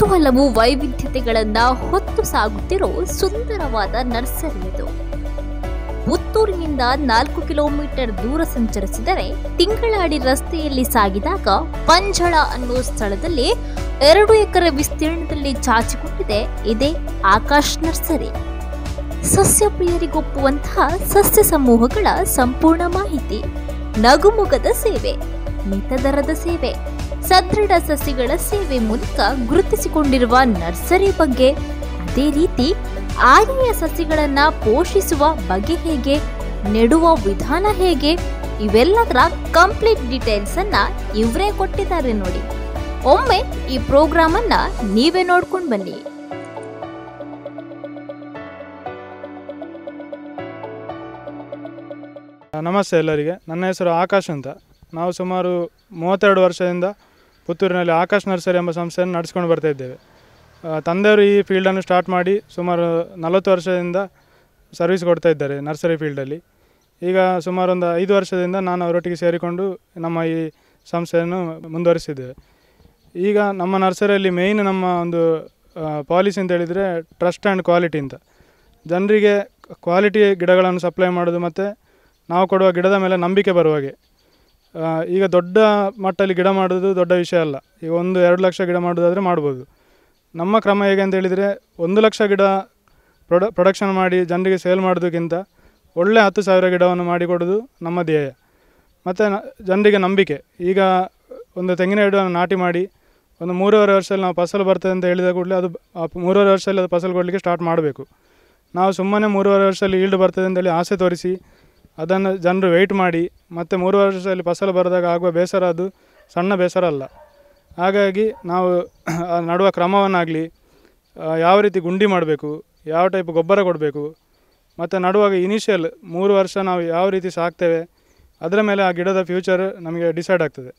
ಹಲವು ವೈವಿಧ್ಯತೆಗಳನ್ನ ಹೊತ್ತು ಸಾಗುತ್ತಿರೋ ಸುಂದರವಾದ ನರ್ಸರಿ ಇದು ಪುತ್ತೂರಿನಿಂದ ನಾಲ್ಕು ಕಿಲೋಮೀಟರ್ ದೂರ ಸಂಚರಿಸಿದರೆ ತಿಂಗಳಾಡಿ ರಸ್ತೆಯಲ್ಲಿ ಸಾಗಿದಾಗ ಪಂಜಳ ಅನ್ನೋ ಸ್ಥಳದಲ್ಲಿ ಎರಡು ಎಕರೆ ವಿಸ್ತೀರ್ಣದಲ್ಲಿ ಚಾಚಿಕೊಂಡಿದೆ ಇದೇ ಆಕಾಶ್ ನರ್ಸರಿ ಸಸ್ಯ ಪ್ರಿಯರಿಗೊಪ್ಪುವಂತಹ ಸಸ್ಯ ಸಮೂಹಗಳ ಸಂಪೂರ್ಣ ಮಾಹಿತಿ ನಗುಮುಗದ ಸೇವೆ ಮಿತದರದ ಸೇವೆ ಸದೃಢ ಸಸಿಗಳ ಸೇವೆ ಮೂಲಕ ಗುರುತಿಸಿಕೊಂಡಿರುವ ನರ್ಸರಿ ಬಗ್ಗೆ ಅದೇ ರೀತಿ ಆಯಾಯ ಸಸಿಗಳನ್ನ ಪೋಷಿಸುವ ಬಗೆ ಹೇಗೆ ನೆಡುವ ವಿಧಾನ ಹೇಗೆ ಇವೆಲ್ಲದರ ಕಂಪ್ಲೀಟ್ ಡೀಟೇಲ್ಸ್ ಅನ್ನ ಇವರೇ ಕೊಟ್ಟಿದ್ದಾರೆ ನೋಡಿ ಒಮ್ಮೆ ಈ ಪ್ರೋಗ್ರಾಮ್ ಅನ್ನ ನೀವೇ ನೋಡ್ಕೊಂಡು ಬನ್ನಿ ನಮಸ್ತೆ ಎಲ್ಲರಿಗೆ ನನ್ನ ಹೆಸರು ಆಕಾಶ್ ಅಂತ ನಾವು ಸುಮಾರು ಮೂವತ್ತೆರಡು ವರ್ಷದಿಂದ ಪುತ್ತೂರಿನಲ್ಲಿ ಆಕಾಶ್ ನರ್ಸರಿ ಎಂಬ ಸಂಸ್ಥೆಯನ್ನು ನಡೆಸ್ಕೊಂಡು ಬರ್ತಾ ಇದ್ದೇವೆ ಆ, ತಂದೆಯವರು ಈ ಫೀಲ್ಡನ್ನು ಸ್ಟಾರ್ಟ್ ಮಾಡಿ ಸುಮಾರು ನಲವತ್ತು ವರ್ಷದಿಂದ ಸರ್ವಿಸ್ ಕೊಡ್ತಾ ಇದ್ದಾರೆ ನರ್ಸರಿ ಫೀಲ್ಡಲ್ಲಿ ಈಗ ಸುಮಾರು ಒಂದು ಐದು ವರ್ಷದಿಂದ ನಾನು ಅವರೊಟ್ಟಿಗೆ ಸೇರಿಕೊಂಡು ನಮ್ಮ ಈ ಸಂಸ್ಥೆಯನ್ನು ಮುಂದುವರಿಸಿದ್ದೇವೆ ಈಗ ನಮ್ಮ ನರ್ಸರಿಯಲ್ಲಿ ಮೇಯ್ನ್ ನಮ್ಮ ಒಂದು ಪಾಲಿಸಿ ಅಂತ ಹೇಳಿದರೆ ಟ್ರಸ್ಟ್ ಆ್ಯಂಡ್ ಕ್ವಾಲಿಟಿ ಅಂತ ಜನರಿಗೆ ಕ್ವಾಲಿಟಿ ಗಿಡಗಳನ್ನು ಸಪ್ಲೈ ಮಾಡೋದು ಮತ್ತು ನಾವು ಕೊಡುವ ಗಿಡದ ಮೇಲೆ ನಂಬಿಕೆ ಬರುವ ಹಾಗೆ ಆ, ಈಗ ದೊಡ್ಡ ಮಟ್ಟದಲ್ಲಿ ಗಿಡ ಮಾಡೋದು ದೊಡ್ಡ ವಿಷಯ ಅಲ್ಲ ಈಗ ಒಂದು ಎರಡು ಲಕ್ಷ ಗಿಡ ಮಾಡೋದಾದರೆ ಮಾಡ್ಬೋದು ನಮ್ಮ ಕ್ರಮ ಹೇಗೆ ಅಂತ ಹೇಳಿದರೆ ಒಂದು ಲಕ್ಷ ಗಿಡ ಪ್ರೊಡ ಪ್ರೊಡಕ್ಷನ್ ಮಾಡಿ ಜನರಿಗೆ ಸೇಲ್ ಮಾಡೋದಕ್ಕಿಂತ ಒಳ್ಳೆ ಹತ್ತು ಸಾವಿರ ಗಿಡವನ್ನು ಮಾಡಿಕೊಡೋದು ನಮ್ಮ ಧ್ಯೇಯ ಮತ್ತು ನ- ಜನರಿಗೆ ನಂಬಿಕೆ ಈಗ ಒಂದು ತೆಂಗಿನ ಗಿಡವನ್ನು ನಾಟಿ ಮಾಡಿ ಒಂದು ಮೂರುವರೆ ವರ್ಷದಲ್ಲಿ ನಾವು ಫಸಲು ಬರ್ತದೆ ಅಂತ ಹೇಳಿದ ಕೂಡಲೇ ಅದು ಆ ಮೂರುವರೆ ವರ್ಷದಲ್ಲಿ ಅದು ಫಸಲು ಕೊಡಲಿಕ್ಕೆ ಸ್ಟಾರ್ಟ್ ಮಾಡಬೇಕು ನಾವು ಸುಮ್ಮನೆ ಮೂರುವರೆ ವರ್ಷದಲ್ಲಿ ಈಲ್ಡ್ ಬರ್ತದೆ ಅಂತೇಳಿ ಆಸೆ ತೋರಿಸಿ ಅದನ್ನು ಜನರು ವೆಯ್ಟ್ ಮಾಡಿ ಮತ್ತು ಮೂರು ವರ್ಷದಲ್ಲಿ ಫಸಲು ಬರೆದಾಗ ಆಗುವ ಬೇಸರ ಅದು ಸಣ್ಣ ಬೇಸರ ಅಲ್ಲ ಹಾಗಾಗಿ ನಾವು ಆ ನಡುವ ಕ್ರಮವನ್ನಾಗಲಿ ಯಾವ ರೀತಿ ಗುಂಡಿ ಮಾಡಬೇಕು ಯಾವ ಟೈಪ್ ಗೊಬ್ಬರ ಕೊಡಬೇಕು ಮತ್ತು ನಡುವಾಗ ಇನಿಷಿಯಲ್ ಮೂರು ವರ್ಷ ನಾವು ಯಾವ ರೀತಿ ಸಾಕ್ತೇವೆ ಅದರ ಮೇಲೆ ಆ ಗಿಡದ ಫ್ಯೂಚರ್ ನಮಗೆ ಡಿಸೈಡ್ ಆಗ್ತದೆ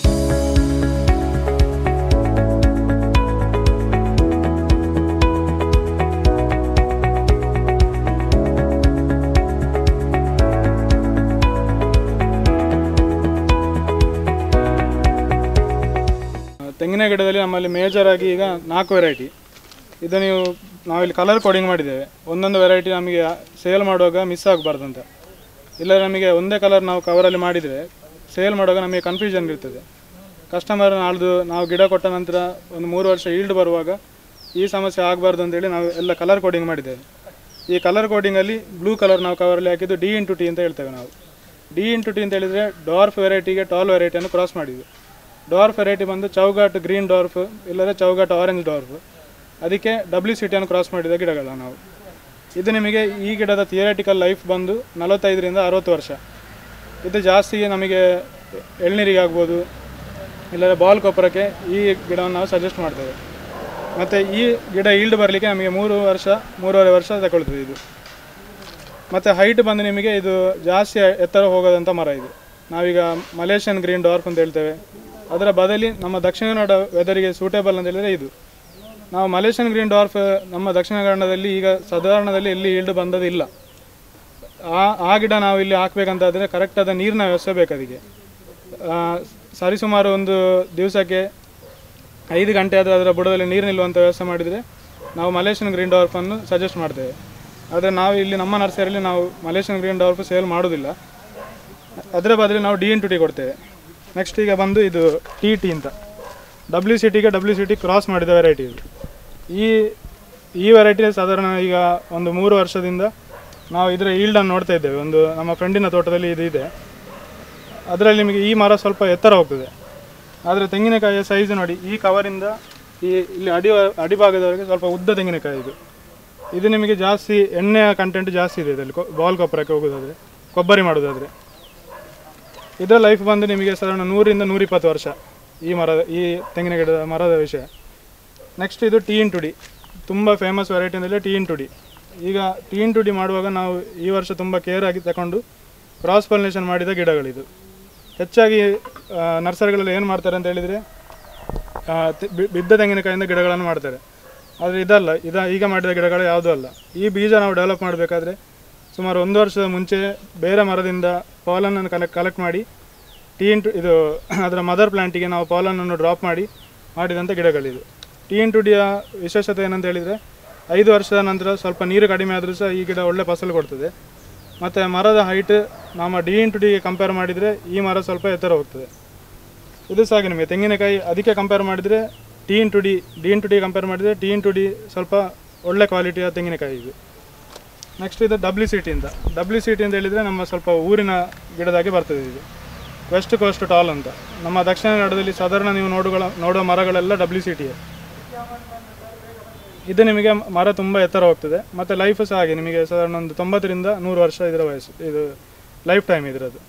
ತೆಂಗಿನ ಗಿಡದಲ್ಲಿ ನಮ್ಮಲ್ಲಿ ಮೇಜರ್ ಆಗಿ ಈಗ ನಾಲ್ಕು ವೆರೈಟಿ ಇದು ನೀವು ನಾವಿಲ್ಲಿ ಕಲರ್ ಕೋಡಿಂಗ್ ಮಾಡಿದ್ದೇವೆ ಒಂದೊಂದು ವೆರೈಟಿ ನಮಗೆ ಸೇಲ್ ಮಾಡುವಾಗ ಮಿಸ್ ಆಗಬಾರ್ದು ಅಂತ ಇಲ್ಲ ನಮಗೆ ಒಂದೇ ಕಲರ್ ನಾವು ಕವರಲ್ಲಿ ಮಾಡಿದರೆ ಸೇಲ್ ಮಾಡುವಾಗ ನಮಗೆ ಕನ್ಫ್ಯೂಷನ್ ಇರ್ತದೆ ಕಸ್ಟಮರ್ ನಾಳ್ದು ನಾವು ಗಿಡ ಕೊಟ್ಟ ನಂತರ ಒಂದು ಮೂರು ವರ್ಷ ಈಲ್ಡ್ ಬರುವಾಗ ಈ ಸಮಸ್ಯೆ ಆಗಬಾರ್ದು ಅಂತೇಳಿ ನಾವು ಎಲ್ಲ ಕಲರ್ ಕೋಡಿಂಗ್ ಮಾಡಿದ್ದೇವೆ ಈ ಕಲರ್ ಕೋಡಿಂಗಲ್ಲಿ ಬ್ಲೂ ಕಲರ್ ನಾವು ಕವರಲ್ಲಿ ಹಾಕಿದ್ದು ಡಿ ಇಂಟು ಟಿ ಅಂತ ಹೇಳ್ತೇವೆ ನಾವು ಡಿ ಇಂಟು ಟಿ ಅಂತ ಹೇಳಿದರೆ ಡಾರ್ಫ್ ವೆರೈಟಿಗೆ ಟಾಲ್ ವೆರೈಟಿಯನ್ನು ಕ್ರಾಸ್ ಮಾಡಿದ್ವಿ ಡಾರ್ಫ್ ವೆರೈಟಿ ಬಂದು ಚೌಗಾಟ್ ಗ್ರೀನ್ ಡಾರ್ಫ್ ಇಲ್ಲದ್ರೆ ಚೌಗಾಟ್ ಆರೆಂಜ್ ಡಾರ್ಫ್ ಅದಕ್ಕೆ ಡಬ್ಲ್ಯೂ ಸಿಟಿಯನ್ನು ಕ್ರಾಸ್ ಮಾಡಿದ ಗಿಡಗಳು ನಾವು ಇದು ನಿಮಗೆ ಈ ಗಿಡದ ಥಿಯರಿಟಿಕಲ್ ಲೈಫ್ ಬಂದು ನಲವತ್ತೈದರಿಂದ ಅರವತ್ತು ವರ್ಷ ಇದು ಜಾಸ್ತಿ ನಮಗೆ ಎಳ್ನೀರಿಗೆ ಆಗ್ಬೋದು ಇಲ್ಲದ್ರೆ ಬಾಲ್ ಕೊಪ್ಪರಕ್ಕೆ ಈ ಗಿಡವನ್ನು ನಾವು ಸಜೆಸ್ಟ್ ಮಾಡ್ತೇವೆ ಮತ್ತು ಈ ಗಿಡ ಈಲ್ಡ್ ಬರಲಿಕ್ಕೆ ನಮಗೆ ಮೂರು ವರ್ಷ ಮೂರುವರೆ ವರ್ಷ ತಗೊಳ್ತದೆ ಇದು ಮತ್ತು ಹೈಟ್ ಬಂದು ನಿಮಗೆ ಇದು ಜಾಸ್ತಿ ಎತ್ತರ ಹೋಗೋದಂಥ ಮರ ಇದು ನಾವೀಗ ಮಲೇಷಿಯನ್ ಗ್ರೀನ್ ಡಾರ್ಫ್ ಅಂತ ಹೇಳ್ತೇವೆ ಅದರ ಬದಲಿ ನಮ್ಮ ದಕ್ಷಿಣ ಕನ್ನಡ ವೆದರಿಗೆ ಸೂಟೇಬಲ್ ಅಂತ ಹೇಳಿದರೆ ಇದು ನಾವು ಮಲೇಷಿಯನ್ ಗ್ರೀನ್ ಡಾರ್ಫ್ ನಮ್ಮ ದಕ್ಷಿಣ ಕನ್ನಡದಲ್ಲಿ ಈಗ ಸಾಧಾರಣದಲ್ಲಿ ಎಲ್ಲಿ ಈಲ್ಡ್ ಬಂದದಿಲ್ಲ ಆ ಆ ಗಿಡ ನಾವು ಇಲ್ಲಿ ಹಾಕಬೇಕಂತಾದರೆ ಕರೆಕ್ಟಾದ ನೀರಿನ ವ್ಯವಸ್ಥೆ ಬೇಕು ಅದಕ್ಕೆ ಆ, ಸರಿಸುಮಾರು ಒಂದು ದಿವಸಕ್ಕೆ ಐದು ಗಂಟೆ ಆದರೂ ಅದರ ಬುಡದಲ್ಲಿ ನೀರು ನಿಲ್ಲುವಂಥ ವ್ಯವಸ್ಥೆ ಮಾಡಿದರೆ ನಾವು ಮಲೇಷಿಯನ್ ಗ್ರೀನ್ ಡಾರ್ಫನ್ನು ಸಜೆಸ್ಟ್ ಮಾಡ್ತೇವೆ ಆದರೆ ನಾವು ಇಲ್ಲಿ ನಮ್ಮ ನರ್ಸರಿಯಲ್ಲಿ ನಾವು ಮಲೇಷಿಯನ್ ಗ್ರೀನ್ ಡಾರ್ಫ್ ಸೇಲ್ ಮಾಡೋದಿಲ್ಲ ಅದರ ಬದಲು ನಾವು ಡಿ ಇನ್ ಟು ಟಿ ಕೊಡ್ತೇವೆ ನೆಕ್ಸ್ಟ್ ಈಗ ಬಂದು ಇದು ಟಿ ಟಿ ಅಂತ ಡಬ್ಲ್ಯೂ ಸಿ ಟಿಗೆ ಡಬ್ಲ್ಯೂ ಸಿ ಟಿ ಕ್ರಾಸ್ ಮಾಡಿದ ವೆರೈಟಿ ಇದು ಈ ಈ ವೆರೈಟಿ ಸಾಧಾರಣ ಈಗ ಒಂದು ಮೂರು ವರ್ಷದಿಂದ ನಾವು ಇದರ ಈಲ್ಡನ್ನು ನೋಡ್ತಾ ಇದ್ದೇವೆ ಒಂದು ನಮ್ಮ ಫ್ರೆಂಡಿನ ತೋಟದಲ್ಲಿ ಇದು ಇದೆ ಅದರಲ್ಲಿ ನಿಮಗೆ ಈ ಮರ ಸ್ವಲ್ಪ ಎತ್ತರ ಹೋಗ್ತದೆ ಆದರೆ ತೆಂಗಿನಕಾಯಿಯ ಸೈಜ್ ನೋಡಿ ಈ ಕವರಿಂದ ಈ ಇಲ್ಲಿ ಅಡಿ ಅಡಿಭಾಗದವರೆಗೆ ಸ್ವಲ್ಪ ಉದ್ದ ತೆಂಗಿನಕಾಯಿ ಇದು ಇದು ನಿಮಗೆ ಜಾಸ್ತಿ ಎಣ್ಣೆಯ ಕಂಟೆಂಟ್ ಜಾಸ್ತಿ ಇದೆ ಇದರಲ್ಲಿ ಕೊ- ಬಾಲ್ ಕೊಬ್ಬರಕ್ಕೆ ಹೋಗೋದಾದರೆ ಕೊಬ್ಬರಿ ಮಾಡೋದಾದರೆ ಇದರ ಲೈಫ್ ಬಂದು ನಿಮಗೆ ಸಾಧಾರಣ ನೂರಿಂದ ನೂರಿಪ್ಪತ್ತು ವರ್ಷ ಈ ಮರದ ಈ ತೆಂಗಿನ ಗಿಡದ ಮರದ ವಿಷಯ ನೆಕ್ಸ್ಟ್ ಇದು ಟಿ ಇನ್ ಟು ಡಿ ತುಂಬ ಫೇಮಸ್ ವೆರೈಟಿ ಅಂದರೆ ಟಿ ಇನ್ ಟು ಡಿ ಈಗ ಟಿ ಇನ್ ಟು ಡಿ ಮಾಡುವಾಗ ನಾವು ಈ ವರ್ಷ ತುಂಬ ಕೇರ್ ಆಗಿ ತಗೊಂಡು ಕ್ರಾಸ್ ಪಾಲಿನೇಷನ್ ಮಾಡಿದ ಗಿಡಗಳಿದು ಹೆಚ್ಚಾಗಿ ಆ, ನರ್ಸರಿಗಳಲ್ಲಿ ಏನು ಮಾಡ್ತಾರೆ ಅಂತ ಹೇಳಿದರೆ ಆ, ತೆ- ಬಿ- ಬಿದ್ದ ತೆಂಗಿನಕಾಯಿಂದ ಗಿಡಗಳನ್ನು ಮಾಡ್ತಾರೆ ಆದರೆ ಇದಲ್ಲ ಇದ ಈಗ ಮಾಡಿದ ಗಿಡಗಳು ಯಾವುದೂ ಅಲ್ಲ ಈ ಬೀಜ ನಾವು ಡೆವಲಪ್ ಮಾಡಬೇಕಾದ್ರೆ ಸುಮಾರು ಒಂದು ವರ್ಷದ ಮುಂಚೆ ಬೇರೆ ಮರದಿಂದ ಪಾಲನನ್ನು ಕಲೆಕ್ಟ್ ಕಲೆಕ್ಟ್ ಮಾಡಿ ಟಿ ಇಂಟು ಇದು ಅದರ ಮದರ್ ಪ್ಲ್ಯಾಂಟಿಗೆ ನಾವು ಪಾಲನನ್ನು ಡ್ರಾಪ್ ಮಾಡಿ ಮಾಡಿದಂಥ ಗಿಡಗಳಿದು ಟಿ ಇನ್ ಟು ಡಿಯ ವಿಶೇಷತೆ ಏನಂತ ಹೇಳಿದರೆ ಐದು ವರ್ಷದ ನಂತರ ಸ್ವಲ್ಪ ನೀರು ಕಡಿಮೆ ಆದರೂ ಸಹ ಈ ಗಿಡ ಒಳ್ಳೆ ಫಸಲು ಕೊಡ್ತದೆ ಮತ್ತು ಮರದ ಹೈಟ್ ನಮ್ಮ ಡಿ ಇನ್ ಟು ಡಿಗೆ ಕಂಪೇರ್ ಮಾಡಿದರೆ ಈ ಮರ ಸ್ವಲ್ಪ ಎತ್ತರ ಹೋಗ್ತದೆ ಇದು ಸಹ ಹಾಗೆ ನಿಮಗೆ ತೆಂಗಿನಕಾಯಿ ಅದಕ್ಕೆ ಕಂಪೇರ್ ಮಾಡಿದರೆ T into D D into D compare ಮಾಡಿದರೆ ಟಿ ಇನ್ ಟು ಡಿ ಸ್ವಲ್ಪ ಒಳ್ಳೆ ಕ್ವಾಲಿಟಿಯ ತೆಂಗಿನಕಾಯಿ ಇದು ನೆಕ್ಸ್ಟ್ ಇದು ಡಬ್ಲ್ಯೂ ಸಿ ಟಿಯಿಂದ ಡಬ್ಲ್ಯೂ ಸಿ ಟಿ ಅಂತ ಹೇಳಿದರೆ ನಮ್ಮ ಸ್ವಲ್ಪ ಊರಿನ ಗಿಡದಾಗೆ ಬರ್ತದೆ ಇದು ವೆಸ್ಟ್ ಕೋಸ್ಟ್ ಟಾಲ್ ಅಂತ ನಮ್ಮ ದಕ್ಷಿಣ ಕನ್ನಡದಲ್ಲಿ ಸಾಧಾರಣ ನೀವು ನೋಡುಗಳ ನೋಡುವ ಮರಗಳೆಲ್ಲ ಡಬ್ಲ್ಯೂ ಸಿ ಟಿಯೇ ಇದು ನಿಮಗೆ ಮರ ತುಂಬ ಎತ್ತರ ಹೋಗ್ತದೆ ಮತ್ತು ಲೈಫ್ ಸಹ ಹಾಗೆ ನಿಮಗೆ ಸಾಧಾರಣ ಒಂದು ತೊಂಬತ್ತರಿಂದ ನೂರು ವರ್ಷ ಇದರ ವಯಸ್ಸು ಇದು ಲೈಫ್ ಟೈಮ್ ಇದರದ್ದು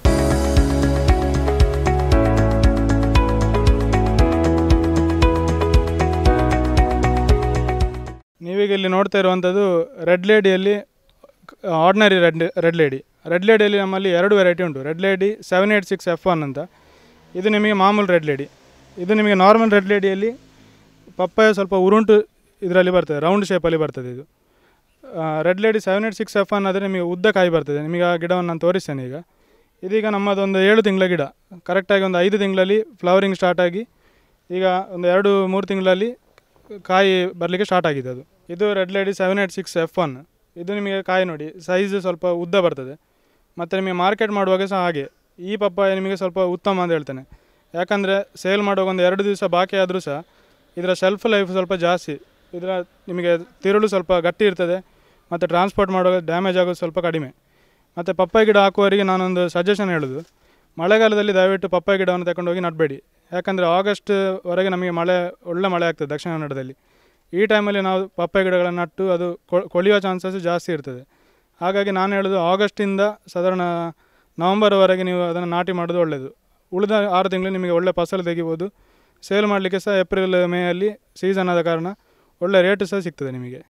ನೀವೀಗ ಇಲ್ಲಿ ನೋಡ್ತಾ ಇರುವಂಥದ್ದು ರೆಡ್ ಲೇಡಿಯಲ್ಲಿ ordinary red red lady red ಲೇಡಿಯಲ್ಲಿ ನಮ್ಮಲ್ಲಿ ಎರಡು ವೆರೈಟಿ ಉಂಟು red lady seven eight six F one ಅಂತ ಇದು ನಿಮಗೆ ಮಾಮೂಲು ರೆಡ್ ಲೇಡಿ ಇದು ನಿಮಗೆ ನಾರ್ಮಲ್ ರೆಡ್ ಲೇಡಿಯಲ್ಲಿ ಪಪ್ಪಾಯ ಸ್ವಲ್ಪ ಉರುಂಟು ಇದರಲ್ಲಿ ಬರ್ತದೆ ರೌಂಡ್ ಶೇಪಲ್ಲಿ ಬರ್ತದೆ ಇದು red lady seven eight six F one ಆದರೆ ನಿಮಗೆ ಉದ್ದ ಕಾಯಿ ಬರ್ತದೆ ನಿಮಗೆ ಆ ಗಿಡವನ್ನು ನಾನು ತೋರಿಸ್ತೇನೆ ಈಗ ಇದೀಗ ನಮ್ಮದೊಂದು ಏಳು ತಿಂಗಳ ಗಿಡ ಕರೆಕ್ಟಾಗಿ ಒಂದು ಐದು ತಿಂಗಳಲ್ಲಿ ಫ್ಲವರಿಂಗ್ ಸ್ಟಾರ್ಟ್ ಆಗಿ ಈಗ ಒಂದು ಎರಡು ಮೂರು ತಿಂಗಳಲ್ಲಿ ಕಾಯಿ ಬರಲಿಕ್ಕೆ ಸ್ಟಾರ್ಟ್ ಆಗಿದೆ ಅದು ಇದು red lady seven eight six F one ಇದು ನಿಮಗೆ ಕಾಯಿ ನೋಡಿ ಸೈಜ್ ಸ್ವಲ್ಪ ಉದ್ದ ಬರ್ತದೆ ಮತ್ತು ನಿಮಗೆ ಮಾರ್ಕೆಟ್ ಮಾಡುವಾಗ ಸಹ ಹಾಗೆ ಈ ಪಪ್ಪಾಯ ನಿಮಗೆ ಸ್ವಲ್ಪ ಉತ್ತಮ ಅಂತ ಹೇಳ್ತೇನೆ ಯಾಕಂದರೆ ಸೇಲ್ ಮಾಡುವಾಗ ಒಂದು ಎರಡು ದಿವಸ ಬಾಕಿ ಆದರೂ ಸಹ ಇದರ ಶೆಲ್ಫ್ ಲೈಫ್ ಸ್ವಲ್ಪ ಜಾಸ್ತಿ ಇದರ ನಿಮಗೆ ತಿರುಳು ಸ್ವಲ್ಪ ಗಟ್ಟಿ ಇರ್ತದೆ ಮತ್ತು ಟ್ರಾನ್ಸ್ಪೋರ್ಟ್ ಮಾಡುವಾಗ ಡ್ಯಾಮೇಜ್ ಆಗೋದು ಸ್ವಲ್ಪ ಕಡಿಮೆ ಮತ್ತು ಪಪ್ಪಾಯ ಗಿಡ ಹಾಕುವವರಿಗೆ ನಾನೊಂದು ಸಜೆಷನ್ ಹೇಳೋದು ಮಳೆಗಾಲದಲ್ಲಿ ದಯವಿಟ್ಟು ಪಪ್ಪಾಯ ಗಿಡವನ್ನು ತಗೊಂಡೋಗಿ ನಡಬೇಡಿ ಯಾಕಂದರೆ ಆಗಸ್ಟ್ವರೆಗೆ ನಮಗೆ ಮಳೆ ಒಳ್ಳೆ ಮಳೆ ಆಗ್ತದೆ ದಕ್ಷಿಣ ಕನ್ನಡದಲ್ಲಿ ಈ ಟೈಮಲ್ಲಿ ನಾವು ಪಪ್ಪಾಯ ಗಿಡಗಳನ್ನು ನಟ್ಟು ಅದು ಕೊ- ಕೊಳೆಯುವ ಚಾನ್ಸಸ್ ಜಾಸ್ತಿ ಇರ್ತದೆ ಹಾಗಾಗಿ ನಾನು ಹೇಳೋದು ಆಗಸ್ಟಿಂದ ಸಾಧಾರಣ ನವಂಬರ್ವರೆಗೆ ನೀವು ಅದನ್ನು ನಾಟಿ ಮಾಡೋದು ಒಳ್ಳೆಯದು ಉಳಿದ ಆರು ತಿಂಗಳು ನಿಮಗೆ ಒಳ್ಳೆ ಫಸಲು ತೆಗಿಬೋದು ಸೇಲ್ ಮಾಡಲಿಕ್ಕೆ ಸಹ ಏಪ್ರಿಲ್ ಮೇಯಲ್ಲಿ ಸೀಸನ್ ಆದ ಕಾರಣ ಒಳ್ಳೆ ರೇಟ್ ಸಹ ಸಿಗ್ತದೆ ನಿಮಗೆ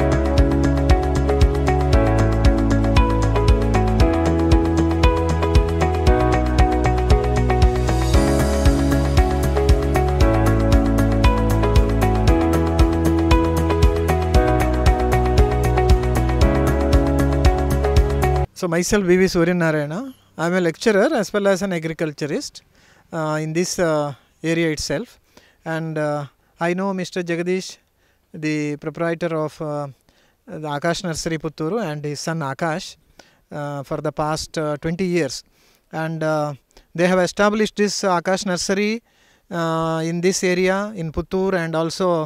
So myself V.V. Suryanarayana. I am a lecturer as well as an agriculturist uh, in this uh, area itself. And uh, I know Mr. Jagadish, the proprietor of uh, the Akash Nursery Putturu and his son Akash uh, for the past uh, 20 years. And uh, they have established this Akash Nursery uh, in this area in Puttur and also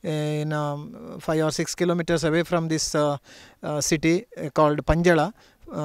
in um, 5 or 6 kilometers away from this uh, uh, city uh, called Panjala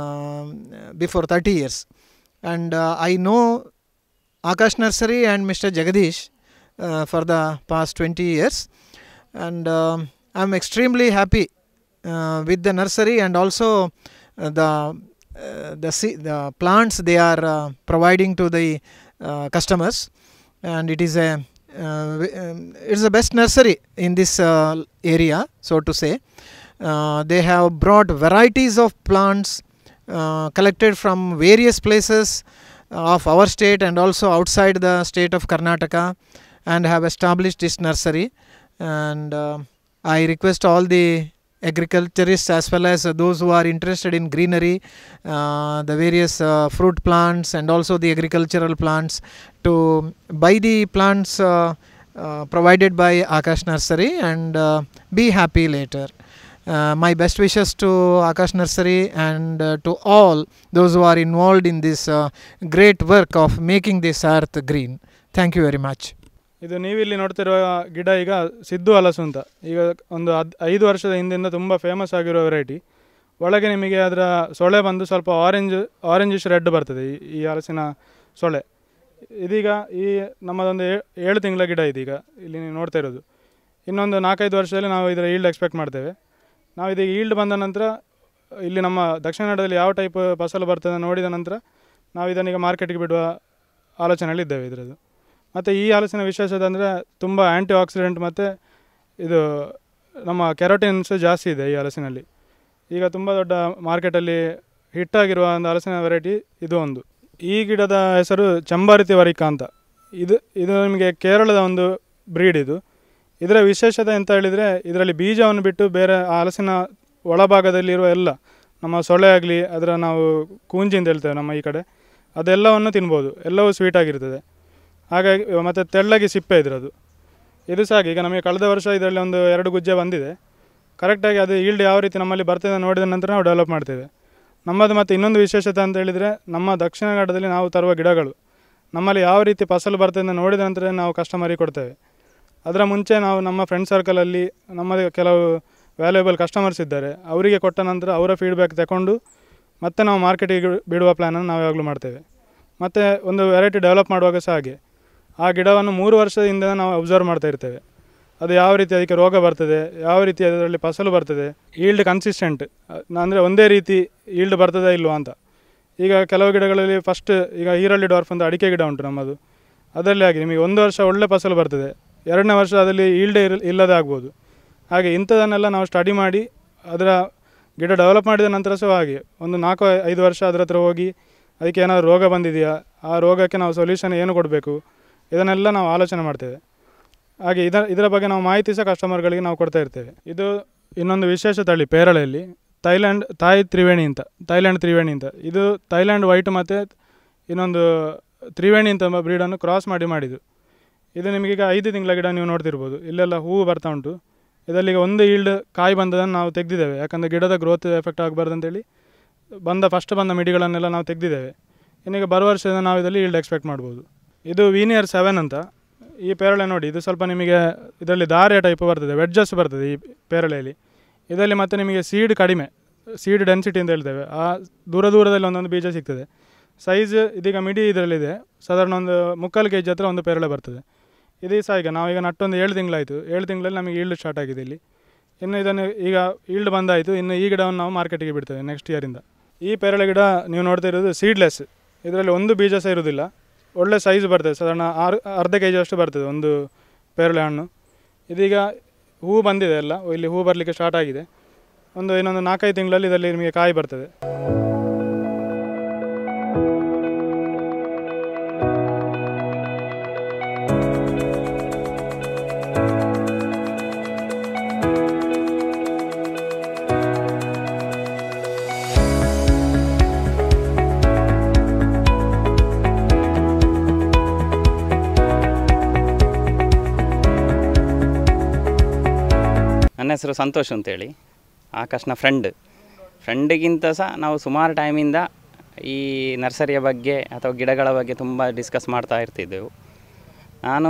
um, before 30 years. And uh, I know Akash Nursery and Mr. Jagadish uh, for the past 20 years. And um, I am extremely happy uh, with the nursery and also uh, the uh, the, se- the plants they are uh, providing to the uh, customers and it is a uh, w- um, it's the best nursery in this uh, area so to say uh, they have brought varieties of plants uh, collected from various places of our state and also outside the state of Karnataka and have established this nursery and uh, I request all the agriculturists as well as uh, those who are interested in greenery uh, the various uh, fruit plants and also the agricultural plants to buy the plants uh, uh, provided by Akash Nursery and uh, be happy later. Uh, my best wishes to Akash Nursery and uh, to all those who are involved in this uh, great work of making this earth green. Thank you very much. ಇದು ನೀವಿಲ್ಲಿ ನೋಡ್ತಿರುವ ಗಿಡ ಈಗ ಸಿದ್ದು ಹಲಸು ಅಂತ ಈಗ ಒಂದು ಹದ್ ಐದು ವರ್ಷದ ಹಿಂದಿಂದ ತುಂಬ ಫೇಮಸ್ ಆಗಿರೋ ವೆರೈಟಿ ಒಳಗೆ ನಿಮಗೆ ಅದರ ಸೊಳೆ ಬಂದು ಸ್ವಲ್ಪ ಆರೆಂಜ್ ಆರೆಂಜಿಶ್ ರೆಡ್ ಬರ್ತದೆ ಈ ಈ ಹಲಸಿನ ಸೊಳೆ ಇದೀಗ ಈ ನಮ್ಮದೊಂದು ಏ- ಏಳು ತಿಂಗಳ ಗಿಡ ಇದೀಗ ಇಲ್ಲಿ ನೀವು ನೋಡ್ತಾ ಇರೋದು ಇನ್ನೊಂದು ನಾಲ್ಕೈದು ವರ್ಷದಲ್ಲಿ ನಾವು ಇದರ ಈಲ್ಡ್ ಎಕ್ಸ್ಪೆಕ್ಟ್ ಮಾಡ್ತೇವೆ ನಾವು ಇದೀಗ ಈಲ್ಡ್ ಬಂದ ನಂತರ ಇಲ್ಲಿ ನಮ್ಮ ದಕ್ಷಿಣ ಕನ್ನಡದಲ್ಲಿ ಯಾವ ಟೈಪ್ ಫಸಲು ಬರ್ತದೆ ನೋಡಿದ ನಂತರ ನಾವು ಇದನ್ನೀಗ ಮಾರ್ಕೆಟ್ಗೆ ಬಿಡುವ ಆಲೋಚನೆಯಲ್ಲಿ ಇದ್ದೇವೆ ಇದರದ್ದು ಮತ್ತು ಈ ಹಲಸಿನ ವಿಶೇಷತೆ ಅಂದರೆ ತುಂಬ ಆ್ಯಂಟಿ ಆಕ್ಸಿಡೆಂಟ್ ಮತ್ತು ಇದು ನಮ್ಮ ಕೆರೋಟಿನ್ಸ್ ಜಾಸ್ತಿ ಇದೆ ಈ ಹಲಸಿನಲ್ಲಿ ಈಗ ತುಂಬ ದೊಡ್ಡ ಮಾರ್ಕೆಟಲ್ಲಿ ಹಿಟ್ಟಾಗಿರುವ ಒಂದು ಹಲಸಿನ ವೆರೈಟಿ ಇದು ಒಂದು ಈ ಗಿಡದ ಹೆಸರು ಚಂಬಾರಿತಿ ವರಿಕ ಅಂತ ಇದು ಇದು ನಿಮಗೆ ಕೇರಳದ ಒಂದು ಬ್ರೀಡ್ ಇದು ಇದರ ವಿಶೇಷತೆ ಅಂತ ಹೇಳಿದರೆ ಇದರಲ್ಲಿ ಬೀಜವನ್ನು ಬಿಟ್ಟು ಬೇರೆ ಆ ಹಲಸಿನ ಒಳಭಾಗದಲ್ಲಿರುವ ಎಲ್ಲ ನಮ್ಮ ಸೊಳ್ಳೆ ಆಗಲಿ ಅದರ ನಾವು ಕೂಂಜಿ ಅಂತ ಹೇಳ್ತೇವೆ ನಮ್ಮ ಈ ಕಡೆ ಅದೆಲ್ಲವನ್ನು ತಿನ್ಬೋದು ಎಲ್ಲವೂ ಸ್ವೀಟ್ ಆಗಿರ್ತದೆ ಹಾಗಾಗಿ ಮತ್ತು ತೆಳ್ಳಗೆ ಸಿಪ್ಪೆ ಇದ್ರದ್ದು ಇದು ಸಹ ಹಾಗೆ ಈಗ ನಮಗೆ ಕಳೆದ ವರ್ಷ ಇದರಲ್ಲಿ ಒಂದು ಎರಡು ಗುಜ್ಜೆ ಬಂದಿದೆ ಕರೆಕ್ಟಾಗಿ ಅದು ಈಲ್ಡ್ ಯಾವ ರೀತಿ ನಮ್ಮಲ್ಲಿ ಬರ್ತದೆ ನೋಡಿದ ನಂತರ ನಾವು ಡೆವಲಪ್ ಮಾಡ್ತೇವೆ ನಮ್ಮದು ಮತ್ತು ಇನ್ನೊಂದು ವಿಶೇಷತೆ ಅಂತ ಹೇಳಿದರೆ ನಮ್ಮ ದಕ್ಷಿಣ ಘಟ್ಟದಲ್ಲಿ ನಾವು ತರುವ ಗಿಡಗಳು ನಮ್ಮಲ್ಲಿ ಯಾವ ರೀತಿ ಫಸಲು ಬರ್ತದೆ ಅಂತ ನೋಡಿದ ನಂತರ ನಾವು ಕಸ್ಟಮರಿಗೆ ಕೊಡ್ತೇವೆ ಅದರ ಮುಂಚೆ ನಾವು ನಮ್ಮ ಫ್ರೆಂಡ್ ಸರ್ಕಲಲ್ಲಿ ನಮ್ಮದೇ ಕೆಲವು ವ್ಯಾಲ್ಯೂಯಬಲ್ ಕಸ್ಟಮರ್ಸ್ ಇದ್ದಾರೆ ಅವರಿಗೆ ಕೊಟ್ಟ ನಂತರ ಅವರ ಫೀಡ್ಬ್ಯಾಕ್ ತಗೊಂಡು ಮತ್ತೆ ನಾವು ಮಾರ್ಕೆಟಿಗೆ ಬಿಡುವ ಪ್ಲ್ಯಾನನ್ನು ನಾವು ಯಾವಾಗಲೂ ಮಾಡ್ತೇವೆ ಮತ್ತು ಒಂದು ವೆರೈಟಿ ಡೆವಲಪ್ ಮಾಡುವಾಗ ಸಹ ಹಾಗೆ ಆ ಗಿಡವನ್ನು ಮೂರು ವರ್ಷದಿಂದ ನಾವು ಅಬ್ಸರ್ವ್ ಮಾಡ್ತಾ ಇರ್ತೇವೆ ಅದು ಯಾವ ರೀತಿ ಅದಕ್ಕೆ ರೋಗ ಬರ್ತದೆ ಯಾವ ರೀತಿ ಅದರಲ್ಲಿ ಫಸಲು ಬರ್ತದೆ ಈಲ್ಡ್ ಕನ್ಸಿಸ್ಟೆಂಟ್ ಅಂದರೆ ಒಂದೇ ರೀತಿ ಈಲ್ಡ್ ಬರ್ತದೆ ಇಲ್ವಾ ಅಂತ ಈಗ ಕೆಲವು ಗಿಡಗಳಲ್ಲಿ ಫಸ್ಟ್ ಈಗ ಈರಳ್ಳಿ ಡಾರ್ಫ್ ಅಂತ ಅಡಿಕೆ ಗಿಡ ಉಂಟು ನಮ್ಮದು ಅದರಲ್ಲಿ ಹಾಗೆ ನಿಮಗೆ ಒಂದು ವರ್ಷ ಒಳ್ಳೆ ಫಸಲು ಬರ್ತದೆ ಎರಡನೇ ವರ್ಷ ಅದರಲ್ಲಿ ಈಲ್ಡೇ ಇರ ಇಲ್ಲದೆ ಆಗ್ಬೋದು ಹಾಗೆ ಇಂಥದನ್ನೆಲ್ಲ ನಾವು ಸ್ಟಡಿ ಮಾಡಿ ಅದರ ಗಿಡ ಡೆವಲಪ್ ಮಾಡಿದ ನಂತರ ಸಹ ಹಾಗೆ ಒಂದು ನಾಲ್ಕು ಐದು ವರ್ಷ ಅದರ ಹತ್ರ ಹೋಗಿ ಅದಕ್ಕೆ ಏನಾದರೂ ರೋಗ ಬಂದಿದೆಯಾ ಆ ರೋಗಕ್ಕೆ ನಾವು ಸೊಲ್ಯೂಷನ್ ಏನು ಕೊಡಬೇಕು ಇದನ್ನೆಲ್ಲ ನಾವು ಆಲೋಚನೆ ಮಾಡ್ತೇವೆ ಹಾಗೆ ಇದರ ಇದರ ಬಗ್ಗೆ ನಾವು ಮಾಹಿತಿ ಸಹ ಕಸ್ಟಮರ್ಗಳಿಗೆ ನಾವು ಕೊಡ್ತಾ ಇರ್ತೇವೆ ಇದು ಇನ್ನೊಂದು ವಿಶೇಷ ತಳಿ ಪೇರಳೆಯಲ್ಲಿ ಥೈಲ್ಯಾಂಡ್ ತಾಯಿ ತ್ರಿವೇಣಿ ಅಂತ ಥೈಲ್ಯಾಂಡ್ ತ್ರಿವೇಣಿ ಅಂತ ಇದು ಥೈಲ್ಯಾಂಡ್ ವೈಟ್ ಮತ್ತು ಇನ್ನೊಂದು ತ್ರಿವೇಣಿ ಅಂತ ಬ್ರೀಡನ್ನು ಕ್ರಾಸ್ ಮಾಡಿ ಮಾಡಿದ್ದು ಇದು ನಿಮಗೀಗ ಐದು ತಿಂಗಳ ಗಿಡ ನೀವು ನೋಡ್ತಿರ್ಬೋದು ಇಲ್ಲೆಲ್ಲ ಹೂವು ಬರ್ತಾ ಉಂಟು ಇದರಲ್ಲಿಗ ಒಂದು ಈಲ್ಡ್ ಕಾಯಿ ಬಂದದನ್ನು ನಾವು ತೆಗೆದಿದ್ದೇವೆ ಯಾಕಂದರೆ ಗಿಡದ ಗ್ರೋತ್ ಎಫೆಕ್ಟ್ ಆಗಬಾರ್ದು ಅಂತೇಳಿ ಬಂದ ಫಸ್ಟ್ ಬಂದ ಮಿಡಿಗಳನ್ನೆಲ್ಲ ನಾವು ತೆಗೆದಿದ್ದೇವೆ ಇನ್ನೀಗ ಬರುವ ವರ್ಷದಿಂದ ನಾವು ಇದರಲ್ಲಿ ಈಲ್ಡ್ ಎಕ್ಸ್ಪೆಕ್ಟ್ ಮಾಡ್ಬೋದು ಇದು ವೀನಿಯರ್ ಸೆವೆನ್ ಅಂತ ಈ ಪೇರಳೆ ನೋಡಿ ಇದು ಸ್ವಲ್ಪ ನಿಮಗೆ ಇದರಲ್ಲಿ ದಾರೆ ಟೈಪ್ ಬರ್ತದೆ ವೆಡ್ಜಸ್ ಬರ್ತದೆ ಈ ಪೇರಳೆಯಲ್ಲಿ ಇದರಲ್ಲಿ ಮತ್ತೆ ನಿಮಗೆ ಸೀಡ್ ಕಡಿಮೆ ಸೀಡ್ ಡೆನ್ಸಿಟಿ ಅಂತ ಹೇಳ್ತೇವೆ ಆ ದೂರ ದೂರದಲ್ಲಿ ಒಂದೊಂದು ಬೀಜ ಸಿಗ್ತದೆ ಸೈಜ್ ಇದೀಗ ಮಿಡಿ ಇದರಲ್ಲಿದೆ ಸಾಧಾರಣ ಒಂದು ಮುಕ್ಕಾಲು ಕೆ ಜಿ ಹತ್ರ ಒಂದು ಪೇರಳೆ ಬರ್ತದೆ ಇದೀಗ ಸಹ ಈಗ ನಾವೀಗ ನಟ್ಟೊಂದು ಏಳು ತಿಂಗಳಾಯಿತು ಏಳು ತಿಂಗಳಲ್ಲಿ ನಮಗೆ ಈಲ್ಡ್ ಸ್ಟಾರ್ಟ್ ಆಗಿದೆ ಇಲ್ಲಿ ಇನ್ನು ಇದನ್ನು ಈಗ ಈಲ್ಡ್ ಬಂದಾಯಿತು ಇನ್ನು ಈ ಗಿಡವನ್ನು ನಾವು ಮಾರ್ಕೆಟಿಗೆ ಬಿಡ್ತೇವೆ ನೆಕ್ಸ್ಟ್ ಇಯರಿಂದ ಈ ಪೇರಳೆ ಗಿಡ ನೀವು ನೋಡ್ತಾ ಇರೋದು ಸೀಡ್ಲೆಸ್ ಇದರಲ್ಲಿ ಒಂದು ಬೀಜ ಸಹ ಇರೋದಿಲ್ಲ ಒಳ್ಳೆ ಸೈಜ್ ಬರ್ತದೆ ಸಾಧಾರಣ ಆರು ಅರ್ಧ ಕೆ ಜಿ ಅಷ್ಟು ಬರ್ತದೆ ಒಂದು ಪೇರಳೆ ಹಣ್ಣು ಇದೀಗ ಹೂ ಬಂದಿದೆ ಎಲ್ಲ ಇಲ್ಲಿ ಹೂ ಬರಲಿಕ್ಕೆ ಸ್ಟಾರ್ಟ್ ಆಗಿದೆ ಒಂದು ಇನ್ನೊಂದು ನಾಲ್ಕೈದು ತಿಂಗಳಲ್ಲಿ ಇದರಲ್ಲಿ ನಿಮಗೆ ಕಾಯಿ ಬರ್ತದೆ ನನ್ನ ಹೆಸರು ಸಂತೋಷ್ ಅಂತೇಳಿ ಆಕಾಶ್ನ ಫ್ರೆಂಡ್ ಫ್ರೆಂಡಿಗಿಂತ ಸಹ ನಾವು ಸುಮಾರು ಟೈಮಿಂದ ಈ ನರ್ಸರಿಯ ಬಗ್ಗೆ ಅಥವಾ ಗಿಡಗಳ ಬಗ್ಗೆ ತುಂಬ ಡಿಸ್ಕಸ್ ಮಾಡ್ತಾ ಇರ್ತಿದ್ದೆವು ನಾನು